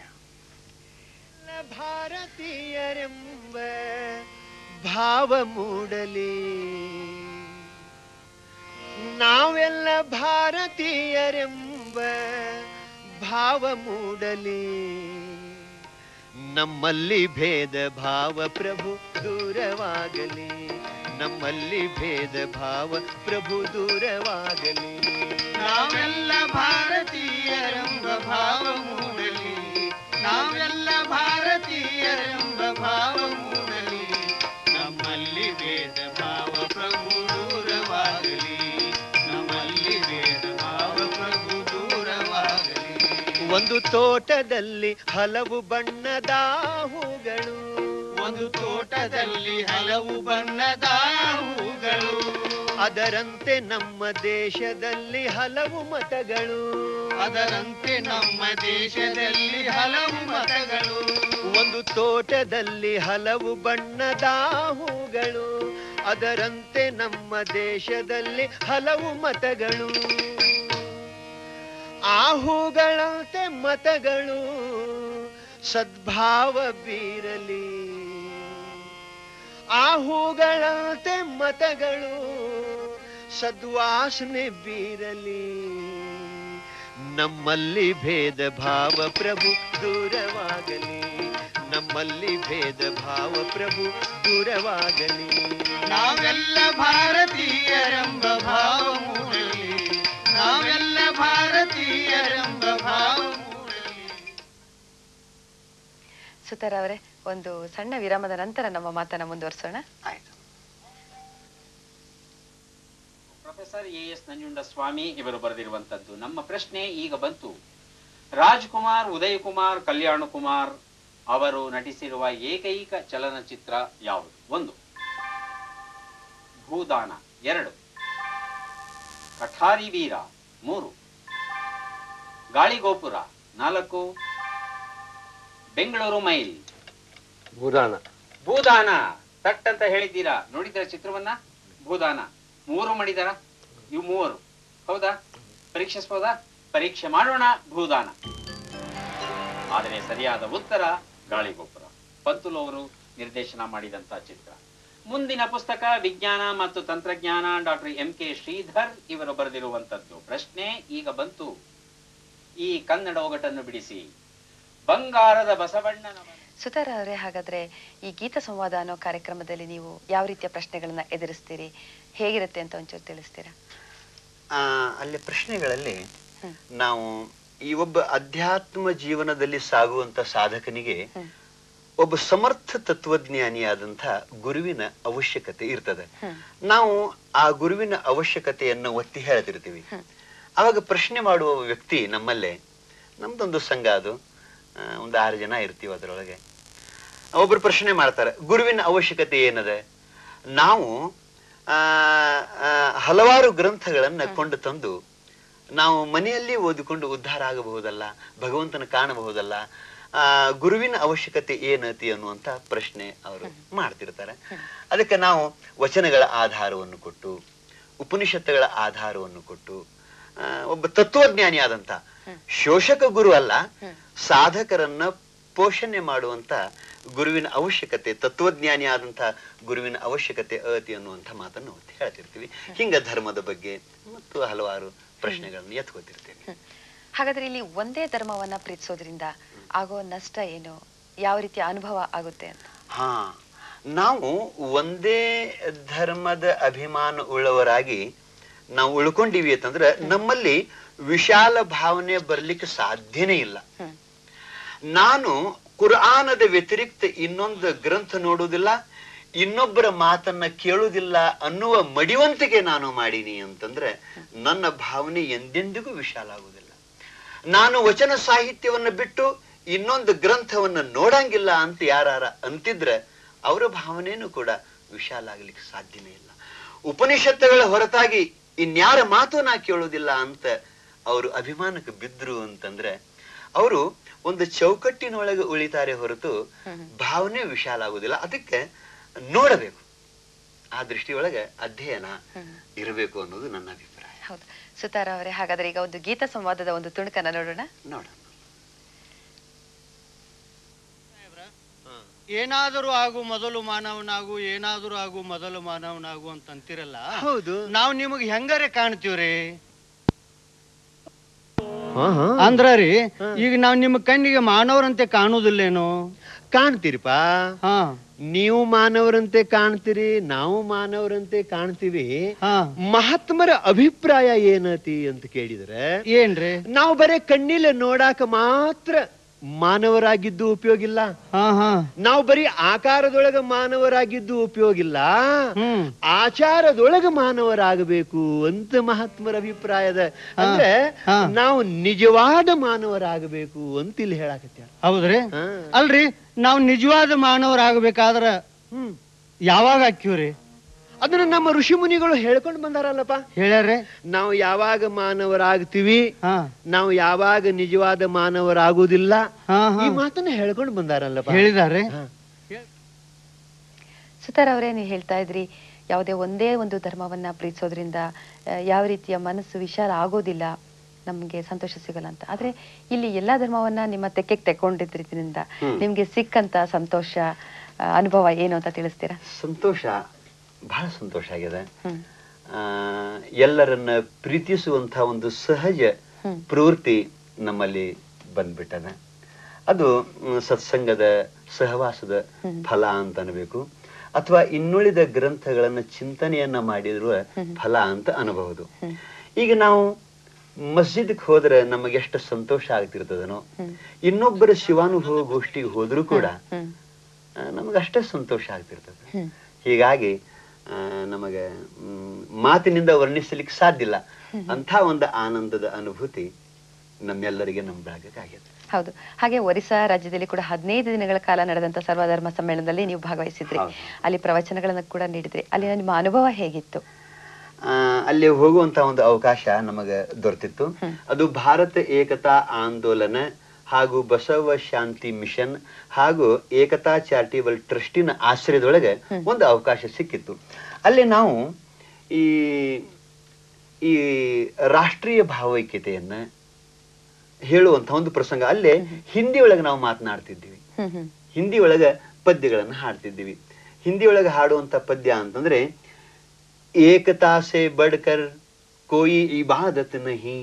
ಭಾರತೀಯರೆಂಬ ಭಾವ ಮೂಡಲಿ ನಾವೆಲ್ಲ ಭಾರತೀಯರೆಂಬ ಭಾವ ಮೂಡಲಿ ನಮ್ಮಲ್ಲಿ ಭೇದ ಭಾವ ಪ್ರಭು ದೂರವಾಗಲಿ ನಮ್ಮಲ್ಲಿ ಭೇದ ಭಾವ ಪ್ರಭು ದೂರವಾಗಲಿ ನಾವೆಲ್ಲ ಭಾರತೀಯರೆಂಬ ಭಾವ ಮೂಡಲಿ ನಾವೆಲ್ಲ ಭಾರತೀಯರೆಂಬ ಭಾವ ಮೂಡಲಿ ನಮ್ಮಲ್ಲಿ ವೇದ ಭಾವ ಪ್ರಭು ದೂರವಾಗಲಿ ನಮ್ಮಲ್ಲಿ ವೇದ ಭಾವ ಪ್ರಭು ದೂರವಾಗಲಿ ಒಂದು ತೋಟದಲ್ಲಿ ಹಲವು ಬಣ್ಣದ ಹೂಗಳು ಒಂದು ತೋಟದಲ್ಲಿ ಹಲವು ಬಣ್ಣದ ಹೂಗಳು ಅದರಂತೆ ನಮ್ಮ ದೇಶದಲ್ಲಿ ಹಲವು ಮತಗಳು ಅದರಂತೆ ನಮ್ಮ ದೇಶದಲ್ಲಿ ಹಲವು ಮತಗಳು ಒಂದು ತೋಟದಲ್ಲಿ ಹಲವು ಬಣ್ಣದ ಹೂಗಳು ಅದರಂತೆ ನಮ್ಮ ದೇಶದಲ್ಲಿ ಹಲವು ಮತಗಳು ಆ ಹೂಗಳಂತೆ ಮತಗಳು ಸದ್ಭಾವ ಬೀರಲಿ ಆ ಹೂಗಳಂತೆ ಮತಗಳು ಸದ್ವಾಸನೆ ಬೀರಲಿ ನಮ್ಮಲ್ಲಿ ಭೇದ ಭಾವ ಪ್ರಭು ದೂರವಾಗಲಿ ನಮ್ಮಲ್ಲಿ ಭೇದ ಭಾವ ಪ್ರಭು ದೂರವಾಗಲಿ ನಾವೆಲ್ಲ ಭಾರತೀಯರೆಂಬ ಭಾವ ಮೂಡಲಿ ನಾವೆಲ್ಲ ಭಾರತೀಯರೆಂಬ ಭಾವ ಮೂಡಲಿ ಸುತಾರ ಅವರೇ ಒಂದು ಸಣ್ಣ ವಿರಾಮದ ನಂತರ ನಮ್ಮ ಮಾತನ್ನ ಮುಂದುವರಿಸೋಣ ಆಯ್ತು ಪ್ರೊಫೆಸರ್ ಎ ಎಸ್ ನಂಜುಂಡಸ್ವಾಮಿ ಇವರು ಬರೆದಿರುವಂತದ್ದು ನಮ್ಮ ಪ್ರಶ್ನೆ ಈಗ ಬಂತು ರಾಜ್ಕುಮಾರ್ ಉದಯ್ ಕುಮಾರ್ ಕಲ್ಯಾಣ ಕುಮಾರ್ ಅವರು ನಟಿಸಿರುವ ಏಕೈಕ ಚಲನಚಿತ್ರ ಯಾವುದು ಒಂದು ಭೂದಾನ ಎರಡು ಕಠಾರಿ ವೀರ ಮೂರು ಗಾಳಿಗೋಪುರ ನಾಲ್ಕು ಬೆಂಗಳೂರು ಮೈಲ್ ಭೂದಾನ ಭೂದಾನ ತಟ್ ಅಂತ ಹೇಳಿದ್ದೀರಾ ನೋಡಿದ್ರ ಚಿತ್ರವನ್ನ ಭೂದಾನ ಮೂರು ಮಾಡಿದಾರ ಇವು ಮೂವರು ಹೌದಾ ಪರೀಕ್ಷಿಸಬಹುದಾ ಪರೀಕ್ಷೆ ಮಾಡೋಣ ಭೂದಾನ ಆದರೆ ಸರಿಯಾದ ಉತ್ತರ ಗಾಳಿಗೋಪುರ ಪಂತುಲು ಅವರು ನಿರ್ದೇಶನ ಮಾಡಿದಂತ ಚಿತ್ರ ಮುಂದಿನ ಪುಸ್ತಕ ವಿಜ್ಞಾನ ಮತ್ತು ತಂತ್ರಜ್ಞಾನ ಡಾಕ್ಟರ್ ಎಂ ಕೆ ಶ್ರೀಧರ್ ಇವರು ಬರೆದಿರುವಂತದ್ದು ಪ್ರಶ್ನೆ ಈಗ ಬಂತು ಈ ಕನ್ನಡ ಒಗಟನ್ನು ಬಿಡಿಸಿ ಬಂಗಾರದ ಬಸವಣ್ಣನ ಮನೆ- ಸುತಾರ ಅವರೇ ಹಾಗಾದ್ರೆ ಈ ಗೀತ ಸಂವಾದ ಅನ್ನೋ ಕಾರ್ಯಕ್ರಮದಲ್ಲಿ ನೀವು ಯಾವ ರೀತಿಯ ಪ್ರಶ್ನೆಗಳನ್ನ ಎದುರಿಸ್ತೀರಿ ಹೇಗಿರುತ್ತೆ ಅಂತ ಒಂಚೂರು ತಿಳಿಸ್ತೀರಾ ಆ, ಅಲ್ಲಿ ಪ್ರಶ್ನೆಗಳಲ್ಲಿ ಹ್ಮ್. ನಾವು ಈ ಒಬ್ಬ ಅಧ್ಯಾತ್ಮ ಜೀವನದಲ್ಲಿ ಸಾಗುವಂತ ಸಾಧಕನಿಗೆ ಹ್ಮ್. ಒಬ್ಬ ಸಮರ್ಥ ತತ್ವಜ್ಞಾನಿಯಾದಂಥ ಗುರುವಿನ ಅವಶ್ಯಕತೆ ಇರ್ತದೆ ಹ್ಮ್. ನಾವು ಆ ಗುರುವಿನ ಅವಶ್ಯಕತೆಯನ್ನು ಒತ್ತಿ ಹೇಳ್ತಿರ್ತೀವಿ ಹ್ಮ್. ಅವಾಗ ಪ್ರಶ್ನೆ ಮಾಡುವ ವ್ಯಕ್ತಿ ನಮ್ಮಲ್ಲೇ ನಮ್ದೊಂದು ಸಂಘ ಅದು ಆ, ಒಂದು ಆರು ಜನ ಇರ್ತೀವಿ ಅದರೊಳಗೆ ಒಬ್ರು ಪ್ರಶ್ನೆ ಮಾಡ್ತಾರೆ ಗುರುವಿನ ಅವಶ್ಯಕತೆ ಏನದ ನಾವು ಆ, ಆ, ಹಲವಾರು ಗ್ರಂಥಗಳನ್ನ ಕೊಂಡು ತಂದು ನಾವು ಮನೆಯಲ್ಲಿ ಓದಿಕೊಂಡು ಉದ್ಧಾರ ಆಗಬಹುದಲ್ಲ ಭಗವಂತನ ಕಾಣಬಹುದಲ್ಲ ಆ ಗುರುವಿನ ಅವಶ್ಯಕತೆ ಏನತಿ ಅನ್ನುವಂತ ಪ್ರಶ್ನೆ ಅವರು ಮಾಡ್ತಿರ್ತಾರೆ ಅದಕ್ಕೆ ನಾವು ವಚನಗಳ ಆಧಾರವನ್ನು ಕೊಟ್ಟು ಉಪನಿಷತ್ತುಗಳ ಆಧಾರವನ್ನು ಕೊಟ್ಟು ಆ, ಒಬ್ಬ ತತ್ವಜ್ಞಾನಿ ಆದಂತ ಶೋಷಕ ಗುರು ಅಲ್ಲ ಸಾಧಕರನ್ನ ಪೋಷಣೆ ಮಾಡುವಂತ ಗುರುವಿನ ಅವಶ್ಯಕತೆ ತತ್ವಜ್ಞಾನಿ ಆದಂತ ಗುರುವಿನ ಅವಶ್ಯಕತೆ ಅತಿ ಅನ್ನುವಂಥ ಮಾತನ್ನು ಹೇಳ್ತಿರ್ತೀವಿ ಹಿಂಗ ಧರ್ಮದ ಬಗ್ಗೆ ಮತ್ತು ಹಲವಾರು ಪ್ರಶ್ನೆಗಳನ್ನು ಎತ್ಕೋತಿರ್ತೀವಿ ಹ್ಮ್. ಹಾಗಾದ್ರೆ ಇಲ್ಲಿ ಒಂದೇ ಧರ್ಮವನ್ನ ಪ್ರೀತಿಸೋದ್ರಿಂದ ಆಗೋ ನಷ್ಟ ಏನು ಯಾವ ರೀತಿಯ ಅನುಭವ ಆಗುತ್ತೆ ಅಂತ ಹಾ ನಾವು ಒಂದೇ ಧರ್ಮದ ಅಭಿಮಾನ ಉಳ್ಳವರಾಗಿ ನಾವು ಉಳ್ಕೊಂಡಿವಿ ಅಂತಂದ್ರೆ ನಮ್ಮಲ್ಲಿ ವಿಶಾಲ ಭಾವನೆ ಬರ್ಲಿಕ್ಕೆ ಸಾಧ್ಯನೇ ಇಲ್ಲ ಹ್ಮ್. ನಾನು ಕುರ್ಆನದ ವ್ಯತಿರಿಕ್ತ ಇನ್ನೊಂದು ಗ್ರಂಥ ನೋಡುವುದಿಲ್ಲ ಇನ್ನೊಬ್ಬರ ಮಾತನ್ನ ಕೇಳುವುದಿಲ್ಲ ಅನ್ನುವ ಮಡಿವಂತಿಕೆ ನಾನು ಮಾಡೀನಿ ಅಂತಂದ್ರೆ ನನ್ನ ಭಾವನೆ ಎಂದೆಂದಿಗೂ ವಿಶಾಲ ಆಗುವುದಿಲ್ಲ ನಾನು ವಚನ ಸಾಹಿತ್ಯವನ್ನ ಬಿಟ್ಟು ಇನ್ನೊಂದು ಗ್ರಂಥವನ್ನ ನೋಡಂಗಿಲ್ಲ ಅಂತ ಯಾರಾರ ಅಂತಿದ್ರೆ ಅವರ ಭಾವನೆನೂ ಕೂಡ ವಿಶಾಲ ಆಗ್ಲಿಕ್ಕೆ ಸಾಧ್ಯನೇ ಇಲ್ಲ ಉಪನಿಷತ್ತುಗಳ ಹೊರತಾಗಿ ಇನ್ಯಾರ ಮಾತು ನಾ ಕೇಳೋದಿಲ್ಲ ಅಂತ ಅವರು ಅಭಿಮಾನಕ್ಕೆ ಬಿದ್ರು ಅಂತಂದ್ರೆ ಅವರು ಒಂದು ಚೌಕಟ್ಟಿನೊಳಗೆ ಉಳಿತಾರೆ ಹೊರತು ಭಾವನೆ ವಿಶಾಲ ಆಗುದಿಲ್ಲ ಅದಕ್ಕೆ ನೋಡಬೇಕು ಆ ದೃಷ್ಟಿಯೊಳಗೆ ಅಧ್ಯಯನ ಇರಬೇಕು ಅನ್ನೋದು ನನ್ನ ಅಭಿಪ್ರಾಯ ಹೌದು ಸುತಾರ ಅವರೇ ಹಾಗಾದ್ರೆ ಈಗ ಒಂದು ಗೀತ ಸಂವಾದದ ಒಂದು ತುಣುಕನ್ನ ನೋಡೋಣ ನೋಡೋಣ ಏನಾದರೂ ಆಗು ಮೊದಲು ಮಾನವನಾಗು ಏನಾದರೂ ಆಗು ಮೊದಲು ಮಾನವನಾಗು ಅಂತ ಅಂತಿರಲ್ಲ ಹೌದು ನಾವು ನಿಮಗೆ ಹೆಂಗಾರೆ ಕಾಣ್ತೀವ್ರಿ ಹಾ, ಹಾ. ಅಂದ್ರ ರೀ ಈಗ ನಾವ್ ನಿಮ್ಮ ಕಣ್ಣಿಗೆ ಮಾನವರಂತೆ ಕಾಣುವುದಿಲ್ಲೇನು ಕಾಣ್ತೀರಿಪ್ಪ ಹಾ ನೀವು ಮಾನವರಂತೆ ಕಾಣ್ತೀರಿ ನಾವು ಮಾನವರಂತೆ ಕಾಣ್ತೀವಿ ಹಾ ಮಹಾತ್ಮರ ಅಭಿಪ್ರಾಯ ಏನತಿ ಅಂತ ಕೇಳಿದ್ರೆ ಏನ್ರಿ ನಾವು ಬರೇ ಕಣ್ಣಿಲೆ ನೋಡಾಕ ಮಾತ್ರ ಮಾನವರಾಗಿದ್ದು ಉಪಯೋಗ ಇಲ್ಲ ಹಾ ಹಾ ನಾವು ಬರೀ ಆಕಾರದೊಳಗ ಮಾನವರಾಗಿದ್ದು ಉಪಯೋಗ ಇಲ್ಲ ಹ್ಮ್ ಆಚಾರದೊಳಗ ಮಾನವರಾಗಬೇಕು ಅಂತ ಮಹಾತ್ಮರ ಅಭಿಪ್ರಾಯದ ಅಂದ್ರೆ ಹಾ. ನಾವು ನಿಜವಾದ ಮಾನವರಾಗಬೇಕು ಅಂತ ಇಲ್ಲಿ ಹೇಳಾಕತ್ಯಾರ ಹೌದ್ರಿ ಹಾ. ಅಲ್ರಿ ನಾವು ನಿಜವಾದ ಮಾನವರಾಗಬೇಕಾದ್ರ ಹ್ಮ್ ಯಾವಾಗ ಹಾಕಿವ್ರಿ ಅದನ್ನ ನಮ್ಮ ಋಷಿ ಮುನಿಗಳು ಹೇಳ್ಕೊಂಡು ಬಂದಾರಲ್ಲಪ್ಪ ಹೇಳ್ಯಾರ್ರಿ ನಾವು ಯಾವಾಗ ಮಾನವರಾಗ್ತೀವಿ ಹಾ ನಾವು ಯಾವಾಗ ನಿಜವಾದ ಮಾನವರಾಗುವುದಿಲ್ಲ ಹಾ ಈ ಹಾ ಮಾತನ್ನ ಹೇಳ್ಕೊಂಡು ಬಂದಾರಲ್ಲಪ್ಪ ಹೇಳಿದಾರೆ ಹಾ. ಸುತಾರ್ ಅವರೇ ನೀವು ಹೇಳ್ತಾ ಇದ್ರಿ ಯಾವುದೇ ಒಂದೇ ಒಂದು ಧರ್ಮವನ್ನ ಪ್ರೀತಿಸೋದ್ರಿಂದ ಆ, ಯಾವ ರೀತಿಯ ಮನಸ್ಸು ವಿಶಾಲ ಆಗೋದಿಲ್ಲ ನಮ್ಗೆ ಸಂತೋಷ ಸಿಗಲ್ಲ ಅಂತ ಆದ್ರೆ ಇಲ್ಲಿ ಎಲ್ಲಾ ಧರ್ಮವನ್ನ ನಿಮ್ಮ ತೆಕ್ಕೆಗೆ ತೆಕ್ಕೊಂಡಿದ್ರಿಂದ ನಿಮ್ಗೆ ಸಿಕ್ಕಂತ ಸಂತೋಷ ಆ, ಅನುಭವ ಏನು ಅಂತ ತಿಳಿಸ್ತೀರಾ ಸಂತೋಷ ಬಹಳ ಸಂತೋಷ ಆಗಿದೆ ಹ್ಮ್ ಆ, ಎಲ್ಲರನ್ನ ಪ್ರೀತಿಸುವಂತ ಒಂದು ಸಹಜ ಹ್ಮ್. ಪ್ರವೃತ್ತಿ ನಮ್ಮಲ್ಲಿ ಬಂದ್ಬಿಟ್ಟದ ಅದು ಮ್, ಸತ್ಸಂಗದ ಸಹವಾಸದ ಫಲ ಅಂತ ಅನ್ಬೇಕು ಅಥವಾ ಇನ್ನುಳಿದ ಗ್ರಂಥಗಳನ್ನ ಚಿಂತನೆಯನ್ನ ಮಾಡಿರುವ ಫಲ ಅಂತ ಅನ್ಬಹುದು ಈಗ ನಾವು ಮಸ್ಜಿದ್ಗೆ ಹೋದ್ರೆ ನಮಗೆ ಎಷ್ಟು ಸಂತೋಷ ಆಗ್ತಿರ್ತದನೋ ಇನ್ನೊಬ್ಬರ ಶಿವಾನುಭವ ಗೋಷ್ಠಿಗೆ ಹೋದ್ರೂ ಕೂಡ ಹ್ಮ್ ಆ, ನಮಗೆ ಅಷ್ಟೇ ಸಂತೋಷ ಆಗ್ತಿರ್ತದೆ ಹ್ಮ್ ಹೀಗಾಗಿ ಆ, ನಮಗೆ ಮ್, ಮಾತಿನಿಂದ ವರ್ಣಿಸಲಿಕ್ಕೆ ಸಾಧ್ಯ ಇಲ್ಲ ಅಂಥ ಒಂದು ಆನಂದದ ಅನುಭೂತಿ ನಮ್ಮೆಲ್ಲರಿಗೆ ನಮ್ಮ ಬೆಳಗಾಗಿದೆ ಹೌದು ಹಾಗೆ ಒರಿಸ್ಸಾ ರಾಜ್ಯದಲ್ಲಿ ಕೂಡ ಹದಿನೈದು ದಿನಗಳ ಕಾಲ ನಡೆದಂತ ಸರ್ವಧರ್ಮ ಸಮ್ಮೇಳನದಲ್ಲಿ ನೀವು ಭಾಗವಹಿಸಿದ್ರಿ ಹೌದು. ಅಲ್ಲಿ ಪ್ರವಚನಗಳನ್ನ ಕೂಡ ನೀಡಿದ್ರಿ ಅಲ್ಲಿನ ನಿಮ್ಮ ಅನುಭವ ಹೇಗಿತ್ತು ಆ, ಅಲ್ಲಿ ಹೋಗುವಂತ ಒಂದು ಅವಕಾಶ ನಮಗೆ ದೊರೆತಿತ್ತು ಅದು ಭಾರತ ಏಕತಾ ಆಂದೋಲನ ಹಾಗೂ ಬಸವ ಶಾಂತಿ ಮಿಷನ್ ಹಾಗೂ ಏಕತಾ ಚಾರಿಟೇಬಲ್ ಟ್ರಸ್ಟಿನ ಆಶ್ರಯದೊಳಗೆ ಒಂದು ಅವಕಾಶ ಸಿಕ್ಕಿತ್ತು ಅಲ್ಲಿ ನಾವು ಈ ಈ ರಾಷ್ಟ್ರೀಯ ಭಾವೈಕ್ಯತೆಯನ್ನ ಹೇಳುವಂತ ಒಂದು ಪ್ರಸಂಗ ಅಲ್ಲೇ ಹಿಂದಿ ಒಳಗೆ ನಾವು ಮಾತನಾಡ್ತಿದ್ದೀವಿ ಹ್ಮ್ ಹ್ಮ್ ಹಿಂದಿ ಒಳಗ ಪದ್ಯಗಳನ್ನು ಹಾಡ್ತಿದ್ದೀವಿ ಹಿಂದಿ ಒಳಗೆ ಹಾಡುವಂತ ಪದ್ಯ ಅಂತಂದ್ರೆ ಏಕತಾ ಸೆ ಬಡ್ಕರ್ ಕೋಯಿ ಇಬಾದತ್ ನಹಿ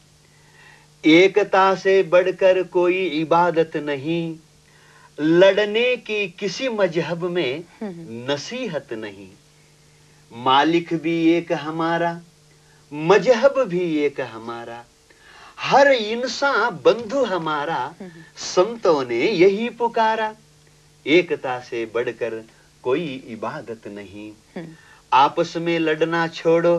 ಏಕತಾ ಸೆ ಬಡ್ಕರ್ ಕೋಯಿ ಇಬಾದತ್ ನಹಿ लड़ने की किसी मजहब में नसीहत नहीं मालिक भी एक हमारा मजहब भी एक हमारा हर इंसान बंधु हमारा संतों ने यही पुकारा एकता से बढ़कर कोई इबादत नहीं हम्म। आपस में लड़ना छोड़ो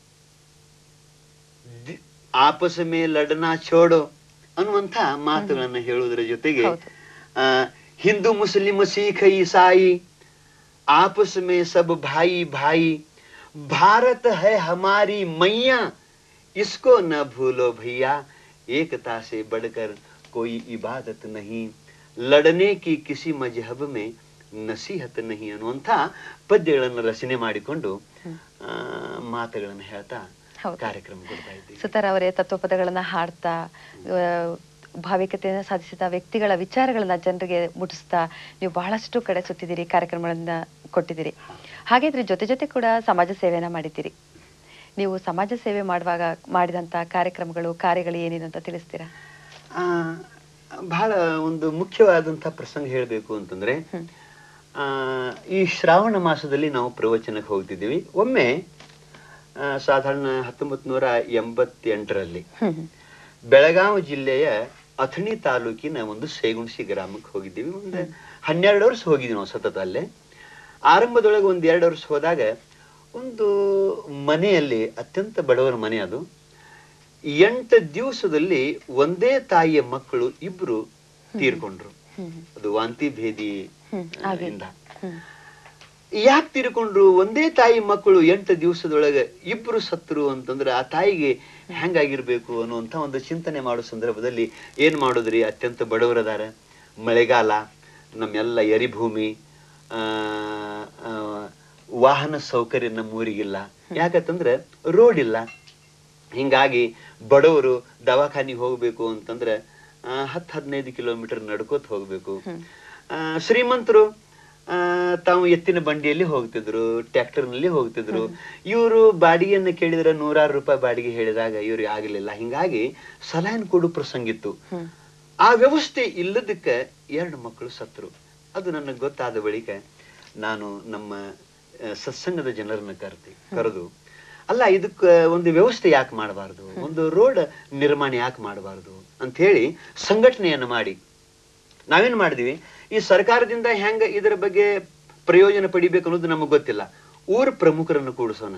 ದಿ- आपस में लड़ना छोड़ो ಅನ್ನುವಂಥ ಮಾತುಗಳನ್ನು ಹೇಳುವುದರ ಜೊತೆಗೆ ಹೌದು. ಆ, ಹಿಂದೂ ಮುಸ್ಲಿಂ ಸಿಖ್ ಈಸಾಯಿ आपस में सब भाई भाई भारत है हमारी मैया इसको न भूलो भैया एकता से बढ़कर कोई इबादत नहीं ಲಡನೆ ಕಿ ಕಿಸಿ ಮಜಹಬ್ ಮೇ ನಸೀಹತ್ ನಹಿ ಅನ್ನುವಂಥ ಪದ್ಯಗಳನ್ನು ರಚನೆ ಮಾಡಿಕೊಂಡು ಆ, ಮಾತುಗಳನ್ನು ಹೇಳ್ತಾ ಹೌದು. ಕಾರ್ಯಕ್ರಮ ಕೊಡ್ತಾ ಇದ್ದೀವಿ ಸುತಾರ್ ಅವರೇ ತತ್ವಪದಗಳನ್ನ ಹಾಡ್ತಾ ಆ, ಭಾವಿಕತೆಯನ್ನು ಸಾಧಿಸಿದ ವ್ಯಕ್ತಿಗಳ ವಿಚಾರಗಳನ್ನ ಜನರಿಗೆ ಮುಟ್ಟಿಸ್ತಾ ನೀವು ಬಹಳಷ್ಟು ಕಡೆ ಸುತ್ತಿದ್ದೀರಿ ಕಾರ್ಯಕ್ರಮಗಳನ್ನ ಕೊಟ್ಟಿದ್ದೀರಿ ಹಾಗೆ ಇದ್ರ ಜೊತೆ ಜೊತೆ ಕೂಡ ಸಮಾಜ ಸೇವೆಯನ್ನ ಮಾಡಿದ್ದೀರಿ ನೀವು ಸಮಾಜ ಸೇವೆ ಮಾಡುವಾಗ ಮಾಡಿದಂತ ಕಾರ್ಯಕ್ರಮಗಳು ಕಾರ್ಯಗಳು ಏನೇನು ಅಂತ ತಿಳಿಸ್ತೀರಾ ಆ, ಬಹಳ ಒಂದು ಮುಖ್ಯವಾದಂತಹ ಪ್ರಸಂಗ ಹೇಳಬೇಕು ಅಂತಂದ್ರೆ ಆ, ಈ ಶ್ರಾವಣ ಮಾಸದಲ್ಲಿ ನಾವು ಪ್ರವಚನಕ್ಕೆ ಹೋಗ್ತಿದ್ದೀವಿ ಒಮ್ಮೆ ಆ, ಸಾಧಾರಣ ಹತ್ತೊಂಬತ್ ನೂರ ಎಂಬತ್ತೆಂಟರಲ್ಲಿ ಬೆಳಗಾವಿ ಜಿಲ್ಲೆಯ ಅಥಣಿ ತಾಲೂಕಿನ ಒಂದು ಸೇಗುಣಸಿ ಗ್ರಾಮಕ್ಕೆ ಹೋಗಿದ್ದೀವಿ ಒಂದು ಹನ್ನೆರಡು ವರ್ಷ ಹೋಗಿದ್ವಿ ನಾವು ಸತತ ಅಲ್ಲೇ ಆರಂಭದೊಳಗೆ ಒಂದ್ ಎರಡು ವರ್ಷ ಹೋದಾಗ ಒಂದು ಮನೆಯಲ್ಲಿ ಅತ್ಯಂತ ಬಡವರ ಮನೆ ಅದು ಎಂಟು ದಿವಸದಲ್ಲಿ ಒಂದೇ ತಾಯಿಯ ಮಕ್ಕಳು ಇಬ್ರು ತೀರ್ಕೊಂಡ್ರು ಅದು ವಾಂತಿ ಭೇದಿ ಆ, ಇಂದ ಯಾಕೆ ತೀರ್ಕೊಂಡ್ರು ಒಂದೇ ತಾಯಿ ಮಕ್ಕಳು ಎಂಟು ದಿವಸದೊಳಗೆ ಇಬ್ರು ಸತ್ರು ಅಂತಂದ್ರೆ ಆ ತಾಯಿಗೆ ಹೆಂಗಾಗಿರ್ಬೇಕು ಅನ್ನುವಂತ ಒಂದು ಚಿಂತನೆ ಮಾಡೋ ಸಂದರ್ಭದಲ್ಲಿ ಏನ್ ಮಾಡುದ್ರಿ ಅತ್ಯಂತ ಬಡವರದಾರ ಮಳೆಗಾಲ ನಮ್ಮೆಲ್ಲ ಎರಿಭೂಮಿ ಆ ಆ, ವಾಹನ ಸೌಕರ್ಯ ನಮ್ಮ ಊರಿಗಿಲ್ಲ ಯಾಕಂತಂದ್ರೆ ರೋಡ್ ಇಲ್ಲ ಹಿಂಗಾಗಿ ಬಡವರು ದವಾಖಾನಿಗೆ ಹೋಗ್ಬೇಕು ಅಂತಂದ್ರೆ ಆ, ಹತ್ತ್ ಹದಿನೈದು ಕಿಲೋಮೀಟರ್ ನಡ್ಕೋತ ಹೋಗ್ಬೇಕು ಆ, ಶ್ರೀಮಂತರು ಆ, ತಾವು ಎತ್ತಿನ ಬಂಡಿಯಲ್ಲಿ ಹೋಗ್ತಿದ್ರು ಟ್ರ್ಯಾಕ್ಟರ್ ನಲ್ಲಿ ಹೋಗ್ತಿದ್ರು ಇವರು ಬಾಡಿಗೆಯನ್ನು ಕೇಳಿದ್ರೆ ನೂರಾರು ರೂಪಾಯಿ ಬಾಡಿಗೆ ಹೇಳಿದಾಗ ಇವ್ರಿಗೆ ಆಗಲಿಲ್ಲ ಹಿಂಗಾಗಿ ಸಲಹೆ ಕೊಡು ಪ್ರಸಂಗಿತ್ತು ಆ ವ್ಯವಸ್ಥೆ ಇಲ್ಲದಕ್ಕೆ ಎರಡು ಮಕ್ಕಳು ಸತ್ರು ಅದು ನನಗೆ ಗೊತ್ತಾದ ಬಳಿಕ ನಾನು ನಮ್ಮ ಆ, ಸತ್ಸಂಗದ ಜನರನ್ನ ಕರೆದಿ ಕರೆದು ಅಲ್ಲ ಇದಕ್ಕ ಒಂದು ವ್ಯವಸ್ಥೆ ಯಾಕೆ ಮಾಡಬಾರ್ದು ಒಂದು ರೋಡ್ ನಿರ್ಮಾಣ ಯಾಕೆ ಮಾಡಬಾರ್ದು ಅಂತ ಹೇಳಿ ಸಂಘಟನೆಯನ್ನು ಮಾಡಿ ನಾವೇನ್ ಮಾಡಿದ್ವಿ ಈ ಸರ್ಕಾರದಿಂದ ಹೆಂಗ ಇದರ ಬಗ್ಗೆ ಪ್ರಯೋಜನ ಪಡಿಬೇಕು ಅನ್ನೋದು ನಮಗೆ ಗೊತ್ತಿಲ್ಲ ಊರ ಪ್ರಮುಖರನ್ನು ಕೂಡಿಸೋಣ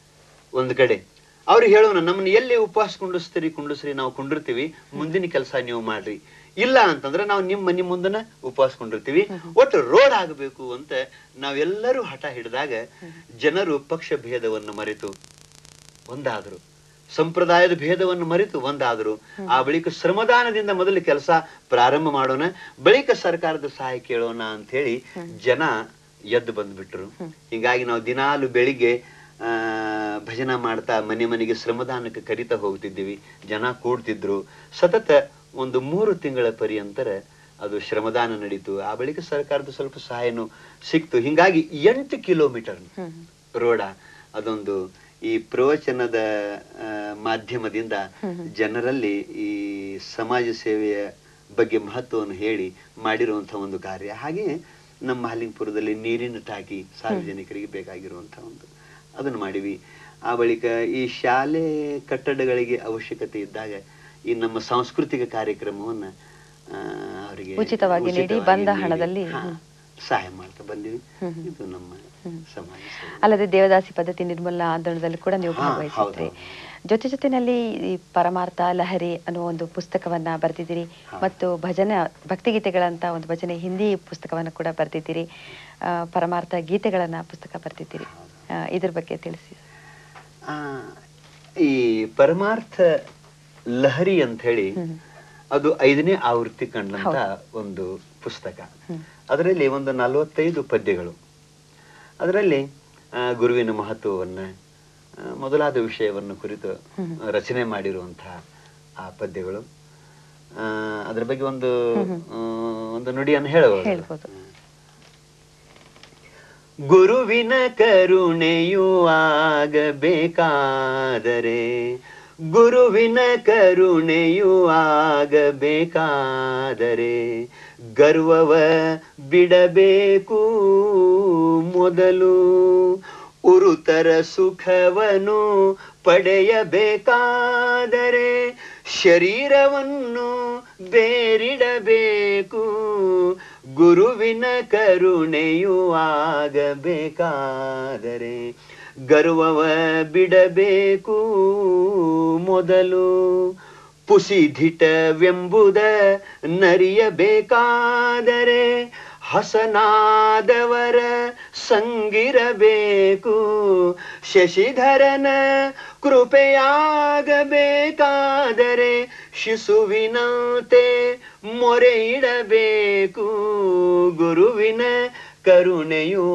ಒಂದ್ ಕಡೆ ಅವ್ರಿಗೆ ಹೇಳೋಣ ನಮ್ಮನ್ನ ಎಲ್ಲಿ ಉಪವಾಸ ಕುಂಡಿಸ್ತೀರಿ ಕುಂಡಿಸ್ರಿ ನಾವು ಕುಂಡಿರ್ತೀವಿ ಮುಂದಿನ ಕೆಲಸ ನೀವು ಮಾಡ್ರಿ ಇಲ್ಲ ಅಂತಂದ್ರೆ ನಾವು ನಿಮ್ಮ ಮನೆ ಮುಂದನ ಉಪವಾಸ ಕೊಂಡಿರ್ತೀವಿ ಒಟ್ಟು ರೋಡ್ ಆಗಬೇಕು ಅಂತ ನಾವೆಲ್ಲರೂ ಹಠ ಹಿಡಿದಾಗ ಜನರು ಪಕ್ಷ ಭೇದವನ್ನು ಮರೆತು ಒಂದಾದ್ರು ಸಂಪ್ರದಾಯದ ಭೇದವನ್ನು ಮರೆತು ಒಂದಾದ್ರು ಆ ಬಳಿಕ ಶ್ರಮದಾನದಿಂದ ಮೊದಲು ಕೆಲಸ ಪ್ರಾರಂಭ ಮಾಡೋಣ ಬಳಿಕ ಸರ್ಕಾರದ ಸಹಾಯ ಕೇಳೋಣ ಅಂತ ಹೇಳಿ ಜನ ಎದ್ದು ಬಂದ್ಬಿಟ್ರು ಹಿಂಗಾಗಿ ನಾವು ದಿನಾಲು ಬೆಳಿಗ್ಗೆ ಆ ಭಜನ ಮಾಡ್ತಾ ಮನೆ ಮನೆಗೆ ಶ್ರಮದಾನಕ್ಕೆ ಕರಿತಾ ಹೋಗ್ತಿದ್ದೀವಿ ಜನ ಕೂಡ್ತಿದ್ರು ಸತತ ಒಂದು ಮೂರು ತಿಂಗಳ ಪರ್ಯಂತರ ಅದು ಶ್ರಮದಾನ ನಡೀತು ಆ ಬಳಿಕ ಸರ್ಕಾರದ ಸ್ವಲ್ಪ ಸಹಾಯನು ಸಿಕ್ತು ಹಿಂಗಾಗಿ ಎಂಟು ಕಿಲೋಮೀಟರ್ ರೋಡ ಅದೊಂದು ಈ ಪ್ರವಚನದ ಆ, ಮಾಧ್ಯಮದಿಂದ ಜನರಲ್ಲಿ ಈ ಸಮಾಜ ಸೇವೆಯ ಬಗ್ಗೆ ಮಹತ್ವವನ್ನು ಹೇಳಿ ಮಾಡಿರುವಂತಹ ಒಂದು ಕಾರ್ಯ ಹಾಗೆ ನಮ್ಮ ಹಾಲಿಂಗ್ಪುರದಲ್ಲಿ ನೀರಿನ ಟಾಕಿ ಸಾರ್ವಜನಿಕರಿಗೆ ಬೇಕಾಗಿರುವಂತಹ ಒಂದು ಅದನ್ನು ಮಾಡಿವಿ ಆ ಬಳಿಕ ಈ ಶಾಲೆ ಕಟ್ಟಡಗಳಿಗೆ ಅವಶ್ಯಕತೆ ಇದ್ದಾಗ ಈ ನಮ್ಮ ಸಾಂಸ್ಕೃತಿಕ ಕಾರ್ಯಕ್ರಮವನ್ನ ಆ, ಅವರಿಗೆ ಉಚಿತವಾಗಿ ನೀಡಿ, ಉಚಿತವಾಗಿ ಬಂದ ನೀಡಿ, ಹಣದಲ್ಲಿ, ಹಾ, ಹ್ಮ್. ಸಹಾಯ ಮಾಡ್ತಾ ಬಂದಿವಿ ಇದು ನಮ್ಮ ಸಮಾಜ ಸೇವೆ. ಅಲ್ಲದೆ ದೇವದಾಸಿ ಪದ್ಧತಿ ನಿರ್ಮೂಲನಾ ಆಂದೋಲನದಲ್ಲಿ ಕೂಡ ನೀವು ಹಾ, ಭಾಗವಹಿಸಿದ್ರಿ ಹೌದು, ಜೊತೆ ಜೊತೆನಲ್ಲಿ ಈ ಪರಮಾರ್ಥ ಲಹರಿ ಅನ್ನೋ ಒಂದು ಪುಸ್ತಕವನ್ನ ಬರೆದಿದ್ದೀರಿ ಮತ್ತು ಭಜನೆ ಭಕ್ತಿಗೀತೆಗಳಂತ ಒಂದು ಭಜನೆ ಹಿಂದಿ ಪುಸ್ತಕವನ್ನ ಕೂಡ ಬರೆದಿದ್ದೀರಿ ಆ, ಪರಮಾರ್ಥ ಗೀತೆಗಳನ್ನ ಪುಸ್ತಕ ಬರೆದಿದ್ದೀರಿ ಆ, ಇದ್ರ ಬಗ್ಗೆ ತಿಳಿಸಿ ಆ, ಈ ಪರಮಾರ್ಥ ಲಹರಿ ಅಂತ ಹೇಳಿ ಅದು ಐದನೇ ಆವೃತ್ತಿ ಕಂಡಂತ ಒಂದು ಪುಸ್ತಕ ಅದರಲ್ಲಿ ಒಂದು ನಲವತ್ತೈದು ಪದ್ಯಗಳು ಅದರಲ್ಲಿ ಆ, ಗುರುವಿನ ಮಹತ್ವವನ್ನ ಆ, ಮೊದಲಾದ ವಿಷಯವನ್ನು ಕುರಿತು ರಚನೆ ಮಾಡಿರುವಂತಹ ಆ ಪದ್ಯಗಳು ಆ, ಅದ್ರ ಬಗ್ಗೆ ಒಂದು ಆ, ಒಂದು ನುಡಿಯನ್ನು ಹೇಳಬಹುದು ಹೇಳ್ಬೋದು ಗುರುವಿನ ಕರುಣೆಯು ಆಗಬೇಕಾದರೆ ಗುರುವಿನ ಕರುಣೆಯು ಆಗಬೇಕಾದರೆ ಗರ್ವವ ಬಿಡಬೇಕು ಮೊದಲು ಉರುತರ ಸುಖವನು ಪಡೆಯಬೇಕಾದರೆ ಶರೀರವನ್ನು ಬೇರಿಡಬೇಕು ಗುರುವಿನ ಕರುಣೆಯು ಆಗಬೇಕಾದರೆ ಗರ್ವವ ಬಿಡಬೇಕು ಮೊದಲು ಪುಸಿಧಿಟವೆಂಬುದ ನರಿಯಬೇಕಾದರೆ ಹಸನಾದವರ ಸಂಗಿರಬೇಕು ಶಶಿಧರನ ಕೃಪೆಯಾಗಬೇಕಾದರೆ ಶಿಶುವಿನಂತೆ ಮೊರೆ ಇಡಬೇಕು ಗುರುವಿನ ಕರುಣೆಯೂ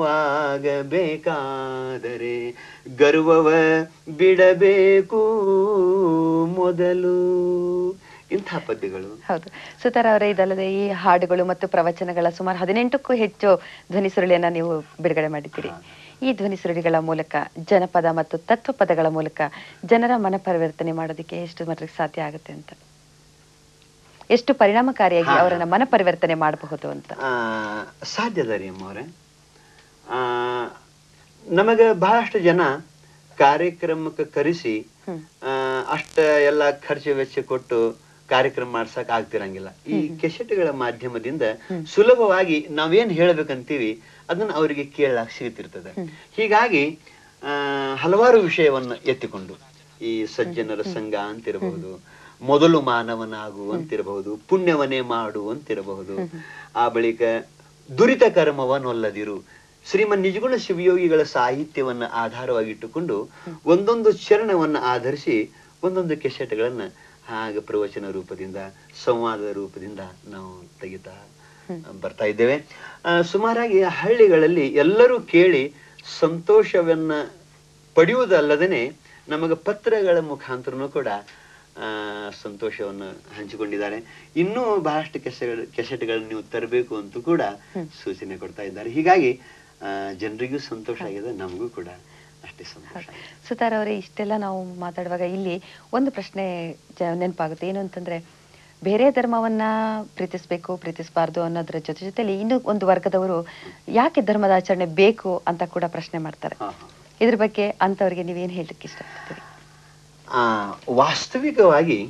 ಆಗಬೇಕಾದರೆ ಗರ್ವವ ಬಿಡಬೇಕು ಮೊದಲು ಇಂಥ ಪದ್ಯಗಳು ಹೌದು ಸುತಾರ ಅವರೇ ಇದಲ್ಲದೆ ಈ ಹಾಡುಗಳು ಮತ್ತು ಪ್ರವಚನಗಳ ಸುಮಾರು ಹದಿನೆಂಟಕ್ಕೂ ಹೆಚ್ಚು ಧ್ವನಿ ಸುರುಳಿಯನ್ನ ನೀವು ಬಿಡುಗಡೆ ಮಾಡಿದ್ದೀರಿ ಈ ಧ್ವನಿ ಸುರುಳಿಗಳ ಮೂಲಕ ಜನಪದ ಮತ್ತು ತತ್ವ ಪದಗಳ ಮೂಲಕ ಜನರ ಮನ ಪರಿವರ್ತನೆ ಮಾಡೋದಕ್ಕೆ ಎಷ್ಟು ಮಟ್ಟಿಗೆ ಸಾಧ್ಯ ಆಗುತ್ತೆ ಅಂತ ಎಷ್ಟು ಪರಿಣಾಮಕಾರಿಯಾಗಿ ಹಾ. ಅವರನ್ನ ಮನ ಪರಿವರ್ತನೆ ಮಾಡಬಹುದು ಅಂತ ಆ, ಸಾಧ್ಯದ ರೀ ಅಮ್ಮವ್ರೆ ಆ ನಮಗ ಬಹಳಷ್ಟು ಜನ ಕಾರ್ಯಕ್ರಮಕ್ಕೆ ಕರೆಸಿ ಹ್ಮ್. ಆ, ಅಷ್ಟ ಎಲ್ಲ ಖರ್ಚು ವೆಚ್ಚ ಕೊಟ್ಟು ಕಾರ್ಯಕ್ರಮ ಮಾಡ್ಸಕ್ ಆಗ್ತಿರಂಗಿಲ್ಲ ಈ ಕೆಸೆಟ್ಗಳ ಮಾಧ್ಯಮದಿಂದ ಸುಲಭವಾಗಿ ನಾವೇನ್ ಹೇಳ್ಬೇಕಂತೀವಿ ಅದನ್ನ ಅವರಿಗೆ ಕೇಳಕ್ ಸಿಗುತ್ತಿರ್ತದೆ ಹೀಗಾಗಿ ಆ, ಹಲವಾರು ವಿಷಯವನ್ನ ಎತ್ತಿಕೊಂಡು ಈ ಸಜ್ಜನರ ಸಂಘ ಅಂತಿರಬಹುದು ಮೊದಲು ಮಾನವನಾಗು ಅಂತಿರಬಹುದು ಪುಣ್ಯವನ್ನೇ ಮಾಡು ಅಂತಿರಬಹುದು ಆ ಬಳಿಕ ದುರಿತ ಕರ್ಮವನ್ನೊಲ್ಲದಿರು ಶ್ರೀಮನ್ ನಿಜಗುಣ ಶಿವಯೋಗಿಗಳ ಸಾಹಿತ್ಯವನ್ನ ಆಧಾರವಾಗಿಟ್ಟುಕೊಂಡು ಒಂದೊಂದು ಚರಣವನ್ನ ಆಧರಿಸಿ ಒಂದೊಂದು ಕೆಸೆಟ್ಗಳನ್ನ ಹಾಗೆ ಪ್ರವಚನ ರೂಪದಿಂದ ಸಂವಾದದ ರೂಪದಿಂದ ನಾವು ತೆಗಿತಾ ಬರ್ತಾ ಇದ್ದೇವೆ ಆ, ಸುಮಾರಾಗಿ ಹಳ್ಳಿಗಳಲ್ಲಿ ಎಲ್ಲರೂ ಕೇಳಿ ಸಂತೋಷವನ್ನ ಪಡೆಯುವುದಲ್ಲದೇನೆ ನಮಗೆ ಪತ್ರಗಳ ಮುಖಾಂತರನೂ ಕೂಡ ಆ, ಸಂತೋಷವನ್ನು ಹಂಚಿಕೊಂಡಿದ್ದಾರೆ ಇನ್ನೂ ಬಹಳಷ್ಟು ಕೆಸೆಗಳು ಕೆಸೆಟ್ಗಳನ್ನು ನೀವು ತರಬೇಕು ಅಂತೂ ಕೂಡ ಸೂಚನೆ ಕೊಡ್ತಾ ಇದ್ದಾರೆ ಹೀಗಾಗಿ ಆ, ಜನರಿಗೂ ಸಂತೋಷ ಆಗಿದೆ ನಮಗೂ ಕೂಡ ಅಷ್ಟೇ ಸಂತೋಷ ಆಗಿದೆ. ಸುತಾರ್ ಅವರೇ ಇಷ್ಟೆಲ್ಲ ನಾವು ಮಾತಾಡುವಾಗ ಇಲ್ಲಿ ಒಂದು ಪ್ರಶ್ನೆ ಜ- ನೆನಪಾಗುತ್ತೆ ಏನು ಅಂತಂದ್ರೆ ಬೇರೆ ಧರ್ಮವನ್ನ ಪ್ರೀತಿಸ್ಬೇಕು ಪ್ರೀತಿಸಬಾರ್ದು ಅನ್ನೋದ್ರ ಜೊತೆ ಜೊತೆಲಿ ಇನ್ನು ಒಂದು ವರ್ಗದವರು ಯಾಕೆ ಧರ್ಮದ ಆಚರಣೆ ಬೇಕು ಅಂತ ಕೂಡ ಪ್ರಶ್ನೆ ಮಾಡ್ತಾರೆ ಹಾ, ಹಾ. ಇದ್ರ ಬಗ್ಗೆ ಅಂತವ್ರಿಗೆ ನೀವೇನ್ ಹೇಳಲಿಕ್ಕೆ ಇಷ್ಟಪಡ್ತೀರಿ ಆ, ವಾಸ್ತವಿಕವಾಗಿ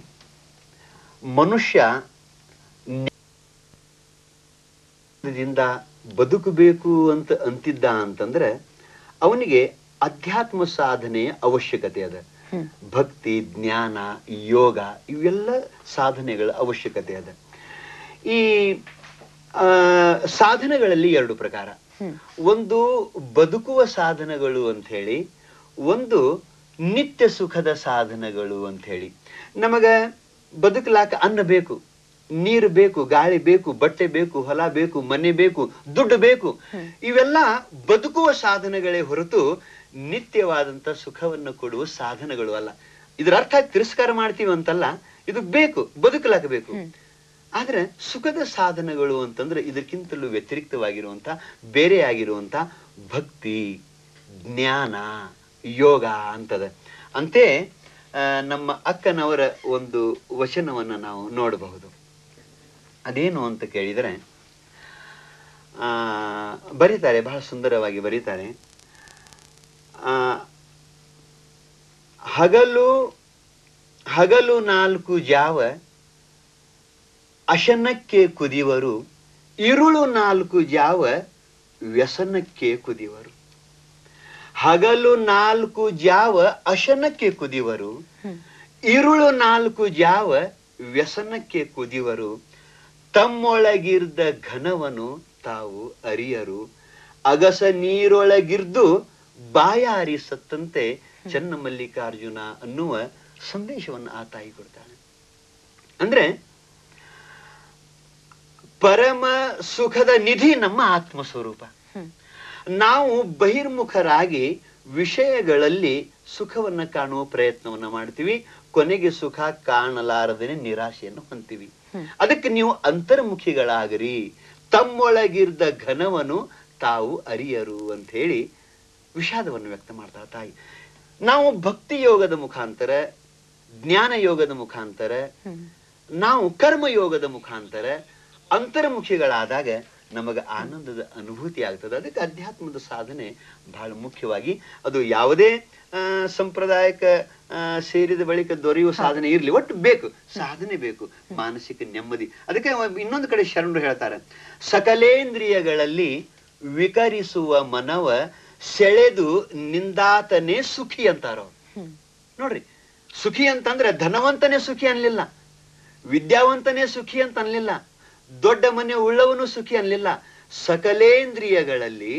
ಮನುಷ್ಯ ದಿಂದ ಬದುಕಬೇಕು ಅಂತ ಅಂತಿದ್ದ ಅಂತಂದ್ರೆ ಅವನಿಗೆ ಅಧ್ಯಾತ್ಮ ಸಾಧನೆಯ ಅವಶ್ಯಕತೆ ಅದ ಹ್ಮ್. ಭಕ್ತಿ ಜ್ಞಾನ ಯೋಗ ಇವೆಲ್ಲ ಸಾಧನೆಗಳ ಅವಶ್ಯಕತೆ ಅದ ಈ ಆ, ಸಾಧನೆಗಳಲ್ಲಿ ಎರಡು ಪ್ರಕಾರ ಹ್ಮ್. ಒಂದು ಬದುಕುವ ಸಾಧನಗಳು ಅಂತ ಹೇಳಿ ಒಂದು ನಿತ್ಯ ಸುಖದ ಸಾಧನಗಳು ಅಂತ ಹೇಳಿ ನಮಗ ಬದುಕಲಾಕ ಅನ್ನ ಬೇಕು ನೀರು ಬೇಕು ಗಾಳಿ ಬೇಕು ಬಟ್ಟೆ ಬೇಕು ಹೊಲ ಬೇಕು ಮನೆ ಬೇಕು ದುಡ್ಡು ಬೇಕು ಇವೆಲ್ಲ ಬದುಕುವ ಸಾಧನಗಳೇ ಹೊರತು ನಿತ್ಯವಾದಂತ ಸುಖವನ್ನು ಕೊಡುವ ಸಾಧನಗಳು ಅಲ್ಲ ಇದರ ಅರ್ಥ ತಿರಸ್ಕಾರ ಮಾಡ್ತೀವಿ ಅಂತಲ್ಲ ಇದು ಬೇಕು ಬದುಕಲಾಕ ಬೇಕು ಆದ್ರೆ ಸುಖದ ಸಾಧನಗಳು ಅಂತಂದ್ರೆ ಇದಕ್ಕಿಂತಲೂ ವ್ಯತಿರಿಕ್ತವಾಗಿರುವಂತ ಬೇರೆ ಆಗಿರುವಂತ ಭಕ್ತಿ ಜ್ಞಾನ ಯೋಗ ಅಂತದ ಅಂತೆ ಆ, ನಮ್ಮ ಅಕ್ಕನವರ ಒಂದು ವಚನವನ್ನ ನಾವು ನೋಡಬಹುದು ಅದೇನು ಅಂತ ಕೇಳಿದರೆ ಆ ಬರೀತಾರೆ ಬಹಳ ಸುಂದರವಾಗಿ ಬರೀತಾರೆ ಆ ಹಗಲು ಹಗಲು ನಾಲ್ಕು ಜಾವ ಅಶನಕ್ಕೆ ಕುದಿವರು ಇರುಳು ನಾಲ್ಕು ಜಾವ ವ್ಯಸನಕ್ಕೆ ಕುದಿವರು ಹಗಲು ನಾಲ್ಕು ಜಾವ ಅಶನಕ್ಕೆ ಕುದಿವರು ಇರುಳು ನಾಲ್ಕು ಜಾವ ವ್ಯಸನಕ್ಕೆ ಕುದಿವರು ತಮ್ಮೊಳಗಿರ್ದ ಘನವನು ತಾವು ಅರಿಯರು ಅಗಸ ನೀರೊಳಗಿರ್ದು ಬಾಯಾರಿ ಸತ್ತಂತೆ ಚನ್ನ ಮಲ್ಲಿಕಾರ್ಜುನ ಅನ್ನುವ ಸಂದೇಶವನ್ನು ಆ ತಾಯಿ ಕೊಡ್ತಾಳೆ ಅಂದ್ರೆ ಪರಮ ಸುಖದ ನಿಧಿ ನಮ್ಮ ಆತ್ಮ ಸ್ವರೂಪ ಹ್ಮ್. ನಾವು ಬಹಿರ್ಮುಖರಾಗಿ ವಿಷಯಗಳಲ್ಲಿ ಸುಖವನ್ನ ಕಾಣುವ ಪ್ರಯತ್ನವನ್ನ ಮಾಡ್ತೀವಿ ಕೊನೆಗೆ ಸುಖ ಕಾಣಲಾರದೇನೆ ನಿರಾಶೆಯನ್ನು ಹೊಂತೀವಿ ಅದಕ್ಕೆ ನೀವು ಅಂತರ್ಮುಖಿಗಳಾಗರಿ ತಮ್ಮೊಳಗಿರ್ದ ಘನವನು ತಾವು ಅರಿಯರು ಅಂತ ಹೇಳಿ ವಿಷಾದವನ್ನು ವ್ಯಕ್ತ ಮಾಡ್ತಾಳೆ ತಾಯಿ ನಾವು ಭಕ್ತಿ ಯೋಗದ ಮುಖಾಂತರ ಜ್ಞಾನ ಯೋಗದ ಮುಖಾಂತರ ನಾವು ಕರ್ಮಯೋಗದ ಮುಖಾಂತರ ಅಂತರ್ಮುಖಿಗಳಾದಾಗ ನಮಗೆ ಆನಂದದ ಅನುಭೂತಿ ಆಗ್ತದೆ ಅದಕ್ಕೆ ಅಧ್ಯಾತ್ಮದ ಸಾಧನೆ ಬಹಳ ಮುಖ್ಯವಾಗಿ ಅದು ಯಾವುದೇ ಆ, ಸಂಪ್ರದಾಯಕ ಆ, ಸೇರಿದ ಬಳಿಕ ದೊರೆಯುವ ಸಾಧನೆ ಇರ್ಲಿ ಒಟ್ಟು ಬೇಕು ಸಾಧನೆ ಬೇಕು ಮಾನಸಿಕ ನೆಮ್ಮದಿ ಅದಕ್ಕೆ ಒಬ್ಬ- ಇನ್ನೊಂದು ಕಡೆ ಶರಣರು ಹೇಳ್ತಾರೆ ಸಕಲೇಂದ್ರಿಯಗಳಲ್ಲಿ ವಿಕರಿಸುವ ಮನವ ಸೆಳೆದು ನಿಂದಾತನೇ ಸುಖಿ ಅಂತಾರ ನೋಡ್ರಿ ಸುಖಿ ಅಂತಂದ್ರೆ ಧನವಂತನೇ ಸುಖಿ ಅನ್ಲಿಲ್ಲ ವಿದ್ಯಾವಂತನೇ ಸುಖಿ ಅಂತ ಅನ್ಲಿಲ್ಲ ದೊಡ್ಡ ಮನೆ ಉಳ್ಳವನು ಸುಖಿ ಅನ್ಲಿಲ್ಲ ಸಕಲೇಂದ್ರಿಯಗಳಲ್ಲಿ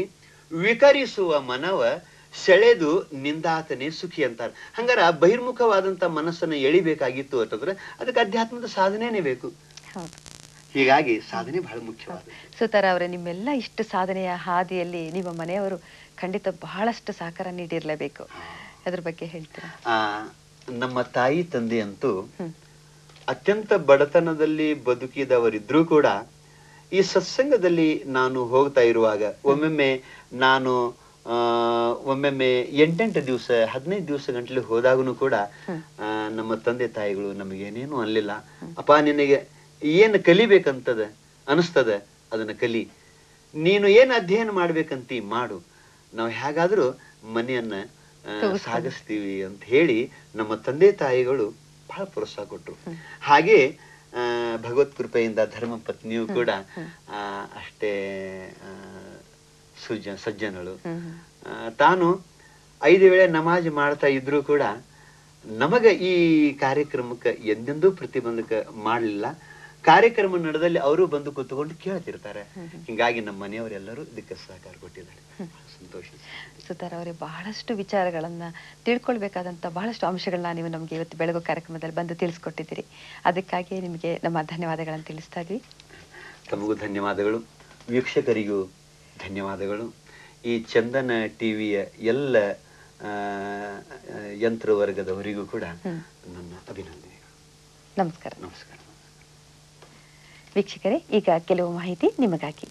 ವಿಕರಿಸುವ ಮನವ ಸೆಳೆದು ನಿಂದಾತನೇ ಸುಖಿ ಅಂತಾರೆ ಹಂಗಾರ ಬಹಿರ್ಮುಖವಾದಂತ ಮನಸ್ಸನ್ನ ಎಳಿಬೇಕಾಗಿತ್ತು ಅಂತಂದ್ರೆ ಅದಕ್ಕೆ ಅಧ್ಯಾತ್ಮದ ಸಾಧನೆನೇ ಬೇಕು ಹೌದು ಹೀಗಾಗಿ ಸಾಧನೆ ಬಹಳ ಮುಖ್ಯವಾದ ಸುತಾರ ಅವರೇ ನಿಮ್ಮೆಲ್ಲ ಇಷ್ಟು ಸಾಧನೆಯ ಹಾದಿಯಲ್ಲಿ ನಿಮ್ಮ ಮನೆಯವರು ಖಂಡಿತ ಬಹಳಷ್ಟು ಸಹಕಾರ ನೀಡಿರ್ಲೇಬೇಕು ಅದ್ರ ಬಗ್ಗೆ ಹೇಳ್ತೀರಾ ಆ ನಮ್ಮ ತಾಯಿ ತಂದೆ ಅಂತೂ ಹ್ಮ್. ಅತ್ಯಂತ ಬಡತನದಲ್ಲಿ ಬದುಕಿದವರಿದ್ರೂ ಕೂಡ ಈ ಸತ್ಸಂಗದಲ್ಲಿ ನಾನು ಹೋಗ್ತಾ ಇರುವಾಗ ಒಮ್ಮೊಮ್ಮೆ ನಾನು ಆ, ಒಮ್ಮೊಮ್ಮೆ ಎಂಟೆಂಟು ದಿವಸ ಹದಿನೈದು ದಿವಸ ಗಂಟಲೆ ಹೋದಾಗೂ ಕೂಡ ಆ, ನಮ್ಮ ತಂದೆ ತಾಯಿಗಳು ನಮಗೇನೇನು ಅನ್ಲಿಲ್ಲ ಅಪ್ಪ ನಿನಗೆ ಏನು ಕಲಿಬೇಕಂತದ ಅನಿಸ್ತದ ಅದನ್ನ ಕಲಿ ನೀನು ಏನು ಅಧ್ಯಯನ ಮಾಡ್ಬೇಕಂತಿ ಮಾಡು ನಾವು ಹೇಗಾದ್ರೂ ಮನೆಯನ್ನ ಆ, ಸಾಗಿಸ್ತೀವಿ ಅಂತ ಹೇಳಿ ನಮ್ಮ ತಂದೆ ತಾಯಿಗಳು ಬಹಳ ಪ್ರೋತ್ಸಾಹ ಕೊಟ್ರು ಹಾಗೆ ಆ, ಭಗವತ್ ಕೃಪೆಯಿಂದ ಧರ್ಮ ಪತ್ನಿಯು ಕೂಡ ಆ, ಅಷ್ಟೇ ಆ, ಸುಜ ಸಜ್ಜನಳು ಹ್ಮ್ ಹ್ಮ್. ಆ, ತಾನು ಐದು ವೇಳೆ ನಮಾಜ್ ಮಾಡ್ತಾ ಇದ್ರೂ ಕೂಡ ನಮಗ ಈ ಕಾರ್ಯಕ್ರಮಕ್ಕೆ ಎಂದೆಂದೂ ಪ್ರತಿಬಂಧಕ ಮಾಡಲಿಲ್ಲ ಕಾರ್ಯಕ್ರಮ ನಡೆದಲ್ಲಿ ಅವರು ಬಂದು ಕೂತ್ಕೊಂಡು ಕೇಳ್ತಿರ್ತಾರೆ ಹಿಂಗಾಗಿ ನಮ್ಮ ಮನೆಯವರೆಲ್ಲರೂ ಇದಕ್ಕೆ ಸಹಕಾರ ಕೊಟ್ಟಿದ್ದಾರೆ ಬಹಳ ಸಂತೋಷ ಸುತಾರ್ ಅವರೇ ಬಹಳಷ್ಟು ವಿಚಾರಗಳನ್ನ ತಿಳ್ಕೊಳ್ಬೇಕಾದಂತ ಬಹಳಷ್ಟು ಅಂಶಗಳನ್ನ ನೀವು ನಮ್ಗೆ ಇವತ್ತು ಬೆಳಗು ಕಾರ್ಯಕ್ರಮದಲ್ಲಿ ಬಂದು ತಿಳಿಸ್ಕೊಟ್ಟಿದ್ದೀರಿ ಅದಕ್ಕಾಗಿ ನಿಮಗೆ ನಮ್ಮ ಧನ್ಯವಾದಗಳನ್ನು ತಿಳಿಸ್ತಾ ಇದ್ವಿ ತಮಗೂ ಧನ್ಯವಾದಗಳು ವೀಕ್ಷಕರಿಗೂ ಧನ್ಯವಾದಗಳು ಈ ಚಂದನ ಟಿವಿಯ ಎಲ್ಲ ಆ, ಆ, ಯಂತ್ರವರ್ಗದವರಿಗೂ ಕೂಡ ನನ್ನ ಅಭಿನಂದನೆಗಳು ನಮಸ್ಕಾರ ನಮಸ್ಕಾರ ವೀಕ್ಷಕರೇ ಈಗ ಕೆಲವು ಮಾಹಿತಿ ನಿಮಗಾಗಿ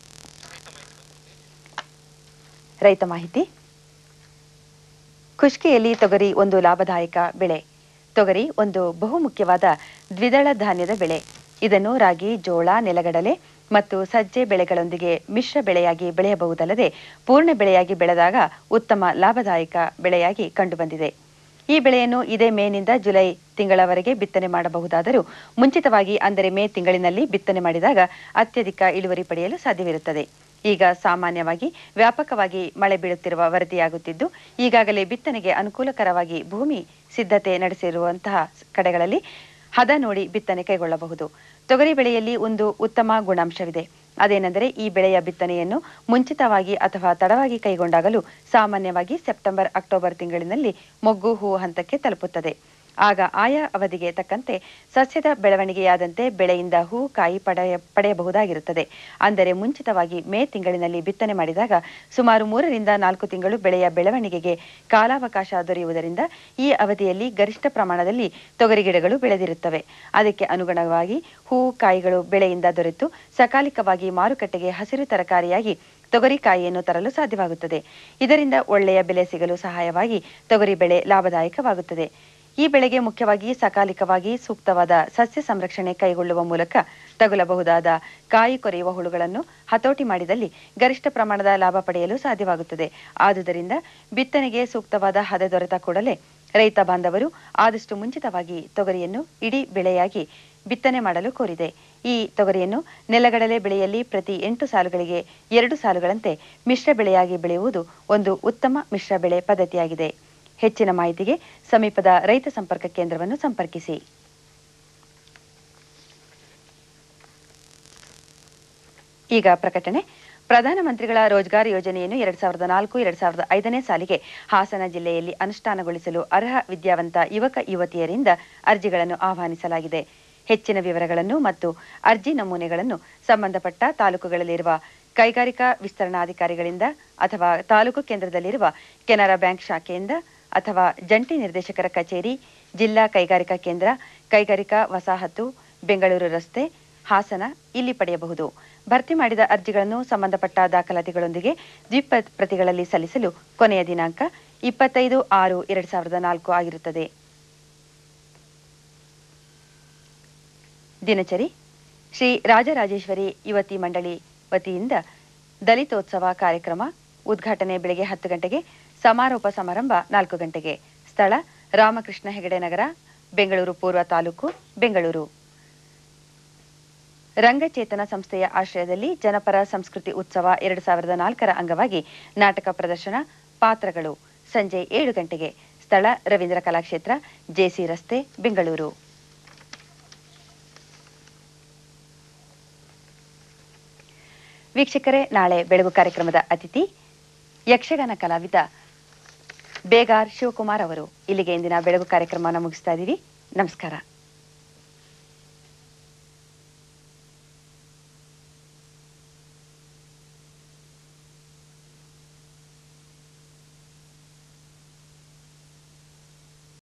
ರೈತ ಮಾಹಿತಿ ಖುಷ್ಕಿಯಲ್ಲಿ ತೊಗರಿ ಒಂದು ಲಾಭದಾಯಕ ಬೆಳೆ ತೊಗರಿ ಒಂದು ಬಹುಮುಖ್ಯವಾದ ದ್ವಿದಳ ಧಾನ್ಯದ ಬೆಳೆ ಇದನ್ನು ರಾಗಿ ಜೋಳ ನೆಲಗಡಲೆ ಮತ್ತು ಸಜ್ಜೆ ಬೆಳೆಗಳೊಂದಿಗೆ ಮಿಶ್ರ ಬೆಳೆಯಾಗಿ ಬೆಳೆಯಬಹುದಲ್ಲದೆ ಪೂರ್ಣ ಬೆಳೆಯಾಗಿ ಬೆಳೆದಾಗ ಉತ್ತಮ ಲಾಭದಾಯಕ ಬೆಳೆಯಾಗಿ ಕಂಡುಬಂದಿದೆ ಈ ಬೆಳೆಯನ್ನು ಇದೇ ಮೇನಿಂದ ಜುಲೈ ತಿಂಗಳವರೆಗೆ ಬಿತ್ತನೆ ಮಾಡಬಹುದಾದರೂ ಮುಂಚಿತವಾಗಿ ಅಂದರೆ ಮೇ ತಿಂಗಳಿನಲ್ಲಿ ಬಿತ್ತನೆ ಮಾಡಿದಾಗ ಅತ್ಯಧಿಕ ಇಳುವರಿ ಪಡೆಯಲು ಸಾಧ್ಯವಿರುತ್ತದೆ ಈಗ ಸಾಮಾನ್ಯವಾಗಿ ವ್ಯಾಪಕವಾಗಿ ಮಳೆ ಬೀಳುತ್ತಿರುವ ವರದಿಯಾಗುತ್ತಿದ್ದು ಈಗಾಗಲೇ ಬಿತ್ತನೆಗೆ ಅನುಕೂಲಕರವಾಗಿ ಭೂಮಿ ಸಿದ್ಧತೆ ನಡೆಸಿರುವಂತಹ ಕಡೆಗಳಲ್ಲಿ ಹದ ನೋಡಿ ಬಿತ್ತನೆ ಕೈಗೊಳ್ಳಬಹುದು ತೊಗರಿ ಬೆಳೆಯಲ್ಲಿ ಒಂದು ಉತ್ತಮ ಗುಣಾಂಶವಿದೆ ಅದೇನೆಂದರೆ ಈ ಬೆಳೆಯ ಬಿತ್ತನೆಯನ್ನು ಮುಂಚಿತವಾಗಿ ಅಥವಾ ತಡವಾಗಿ ಕೈಗೊಂಡಾಗಲೂ ಸಾಮಾನ್ಯವಾಗಿ ಸೆಪ್ಟೆಂಬರ್ ಅಕ್ಟೋಬರ್ ತಿಂಗಳಿನಲ್ಲಿ ಮೊಗ್ಗು ಹೂ ಹಂತಕ್ಕೆ ತಲುಪುತ್ತದೆ ಆಗ ಆಯಾ ಅವಧಿಗೆ ತಕ್ಕಂತೆ ಸಸ್ಯದ ಬೆಳವಣಿಗೆಯಾದಂತೆ ಬೆಳೆಯಿಂದ ಹೂ ಕಾಯಿ ಪಡೆಯ ಪಡೆಯಬಹುದಾಗಿರುತ್ತದೆ ಅಂದರೆ ಮುಂಚಿತವಾಗಿ ಮೇ ತಿಂಗಳಿನಲ್ಲಿ ಬಿತ್ತನೆ ಮಾಡಿದಾಗ ಸುಮಾರು ಮೂರರಿಂದ ನಾಲ್ಕು ತಿಂಗಳು ಬೆಳೆಯ ಬೆಳವಣಿಗೆಗೆ ಕಾಲಾವಕಾಶ ದೊರೆಯುವುದರಿಂದ ಈ ಅವಧಿಯಲ್ಲಿ ಗರಿಷ್ಠ ಪ್ರಮಾಣದಲ್ಲಿ ತೊಗರಿ ಗಿಡಗಳು ಬೆಳೆದಿರುತ್ತವೆ ಅದಕ್ಕೆ ಅನುಗುಣವಾಗಿ ಹೂ ಕಾಯಿಗಳು ಬೆಳೆಯಿಂದ ದೊರೆತು ಸಕಾಲಿಕವಾಗಿ ಮಾರುಕಟ್ಟೆಗೆ ಹಸಿರು ತರಕಾರಿಯಾಗಿ ತೊಗರಿ ಕಾಯಿಯನ್ನು ತರಲು ಸಾಧ್ಯವಾಗುತ್ತದೆ ಇದರಿಂದ ಒಳ್ಳೆಯ ಬೆಲೆ ಸಿಗಲು ಸಹಾಯವಾಗಿ ತೊಗರಿ ಬೆಳೆ ಲಾಭದಾಯಕವಾಗುತ್ತದೆ ಈ ಬೆಳೆಗೆ ಮುಖ್ಯವಾಗಿ ಸಕಾಲಿಕವಾಗಿ ಸೂಕ್ತವಾದ ಸಸ್ಯ ಸಂರಕ್ಷಣೆ ಕೈಗೊಳ್ಳುವ ಮೂಲಕ ತಗುಲಬಹುದಾದ ಕಾಯಿ ಕೊರೆಯುವ ಹುಳುಗಳನ್ನು ಹತೋಟಿ ಮಾಡಿದಲ್ಲಿ ಗರಿಷ್ಠ ಪ್ರಮಾಣದ ಲಾಭ ಪಡೆಯಲು ಸಾಧ್ಯವಾಗುತ್ತದೆ ಆದುದರಿಂದ ಬಿತ್ತನೆಗೆ ಸೂಕ್ತವಾದ ಹದ ದೊರೆತ ಕೂಡಲೇ ರೈತ ಬಾಂಧವರು ಆದಷ್ಟು ಮುಂಚಿತವಾಗಿ ತೊಗರಿಯನ್ನು ಇಡೀ ಬೆಳೆಯಾಗಿ ಬಿತ್ತನೆ ಮಾಡಲು ಕೋರಿದೆ ಈ ತೊಗರಿಯನ್ನು ನೆಲಗಡಲೆ ಬೆಳೆಯಲ್ಲಿ ಪ್ರತಿ ಎಂಟು ಸಾಲುಗಳಿಗೆ ಎರಡು ಸಾಲುಗಳಂತೆ ಮಿಶ್ರ ಬೆಳೆಯಾಗಿ ಬೆಳೆಯುವುದು ಒಂದು ಉತ್ತಮ ಮಿಶ್ರ ಬೆಳೆ ಪದ್ಧತಿಯಾಗಿದೆ ಹೆಚ್ಚಿನ ಮಾಹಿತಿಗೆ ಸಮೀಪದ ರೈತ ಸಂಪರ್ಕ ಕೇಂದ್ರವನ್ನು ಸಂಪರ್ಕಿಸಿ ಈಗ ಪ್ರಕಟಣೆ ಪ್ರಧಾನಮಂತ್ರಿಗಳ ರೋಜ್ಗಾರ್ ಯೋಜನೆಯನ್ನು ಎರಡ್ ಸಾವಿರದ ನಾಲ್ಕು ಎರಡ್ ಸಾವಿರದ ಐದನೇ ಸಾಲಿಗೆ ಹಾಸನ ಜಿಲ್ಲೆಯಲ್ಲಿ ಅನುಷ್ಠಾನಗೊಳಿಸಲು ಅರ್ಹ ವಿದ್ಯಾವಂತ ಯುವಕ ಯುವತಿಯರಿಂದ ಅರ್ಜಿಗಳನ್ನು ಆಹ್ವಾನಿಸಲಾಗಿದೆ ಹೆಚ್ಚಿನ ವಿವರಗಳನ್ನು ಮತ್ತು ಅರ್ಜಿ ನಮೂನೆಗಳನ್ನು ಸಂಬಂಧಪಟ್ಟ ತಾಲೂಕುಗಳಲ್ಲಿರುವ ಕೈಗಾರಿಕಾ ವಿಸ್ತರಣಾಧಿಕಾರಿಗಳಿಂದ ಅಥವಾ ತಾಲೂಕು ಕೇಂದ್ರದಲ್ಲಿರುವ ಕೆನರಾ ಬ್ಯಾಂಕ್ ಶಾಖೆಯಿಂದ ಅಥವಾ ಜಂಟಿ ನಿರ್ದೇಶಕರ ಕಚೇರಿ ಜಿಲ್ಲಾ ಕೈಗಾರಿಕಾ ಕೇಂದ್ರ ಕೈಗಾರಿಕಾ ವಸಾಹತು ಬೆಂಗಳೂರು ರಸ್ತೆ ಹಾಸನ ಇಲ್ಲಿ ಪಡೆಯಬಹುದು ಭರ್ತಿ ಮಾಡಿದ ಅರ್ಜಿಗಳನ್ನು ಸಂಬಂಧಪಟ್ಟ ದಾಖಲಾತಿಗಳೊಂದಿಗೆ ದ್ವಿಪ ಪ್ರತಿಗಳಲ್ಲಿ ಸಲ್ಲಿಸಲು ಕೊನೆಯ ದಿನಾಂಕ ಇಪ್ಪತ್ತೈದು ಆರು ಎರಡ್ ಸಾವಿರದ ನಾಲ್ಕು ಆಗಿರುತ್ತದೆ ದಿನಚರಿ ಶ್ರೀ ರಾಜರಾಜೇಶ್ವರಿ ಯುವತಿ ಮಂಡಳಿ ವತಿಯಿಂದ ದಲಿತೋತ್ಸವ ಕಾರ್ಯಕ್ರಮ ಉದ್ಘಾಟನೆ ಬೆಳಗ್ಗೆ ಹತ್ತು ಗಂಟೆಗೆ ಸಮಾರೋಪ ಸಮಾರಂಭ ನಾಲ್ಕು ಗಂಟೆಗೆ ಸ್ಥಳ ರಾಮಕೃಷ್ಣ ಹೆಗಡೆ ನಗರ ಬೆಂಗಳೂರು ಪೂರ್ವ ತಾಲೂಕು ಬೆಂಗಳೂರು ರಂಗಚೇತನ ಸಂಸ್ಥೆಯ ಆಶ್ರಯದಲ್ಲಿ ಜನಪರ ಸಂಸ್ಕೃತಿ ಉತ್ಸವ ಎರಡು ಸಾವಿರದ ನಾಲ್ಕರ ಅಂಗವಾಗಿ ನಾಟಕ ಪ್ರದರ್ಶನ ಪಾತ್ರಗಳು ಸಂಜೆ ಏಳು ಗಂಟೆಗೆ ಸ್ಥಳ ರವೀಂದ್ರ ಕಲಾಕ್ಷೇತ್ರ ಜೆಸಿ ರಸ್ತೆ ಬೆಂಗಳೂರು ವೀಕ್ಷಕರೇ ನಾಳೆ ಬೆಳಗು ಕಾರ್ಯಕ್ರಮದ ಅತಿಥಿ ಯಕ್ಷಗಾನ ಕಲಾವಿದ ಬೇಗಾರ್ ಶಿವಕುಮಾರ್ ಅವರು ಇಲ್ಲಿಗೆ ಇಂದಿನ ಬೆಳಗು ಕಾರ್ಯಕ್ರಮವನ್ನು ಮುಗಿಸ್ತಾ ಇದ್ದೀವಿ ನಮಸ್ಕಾರ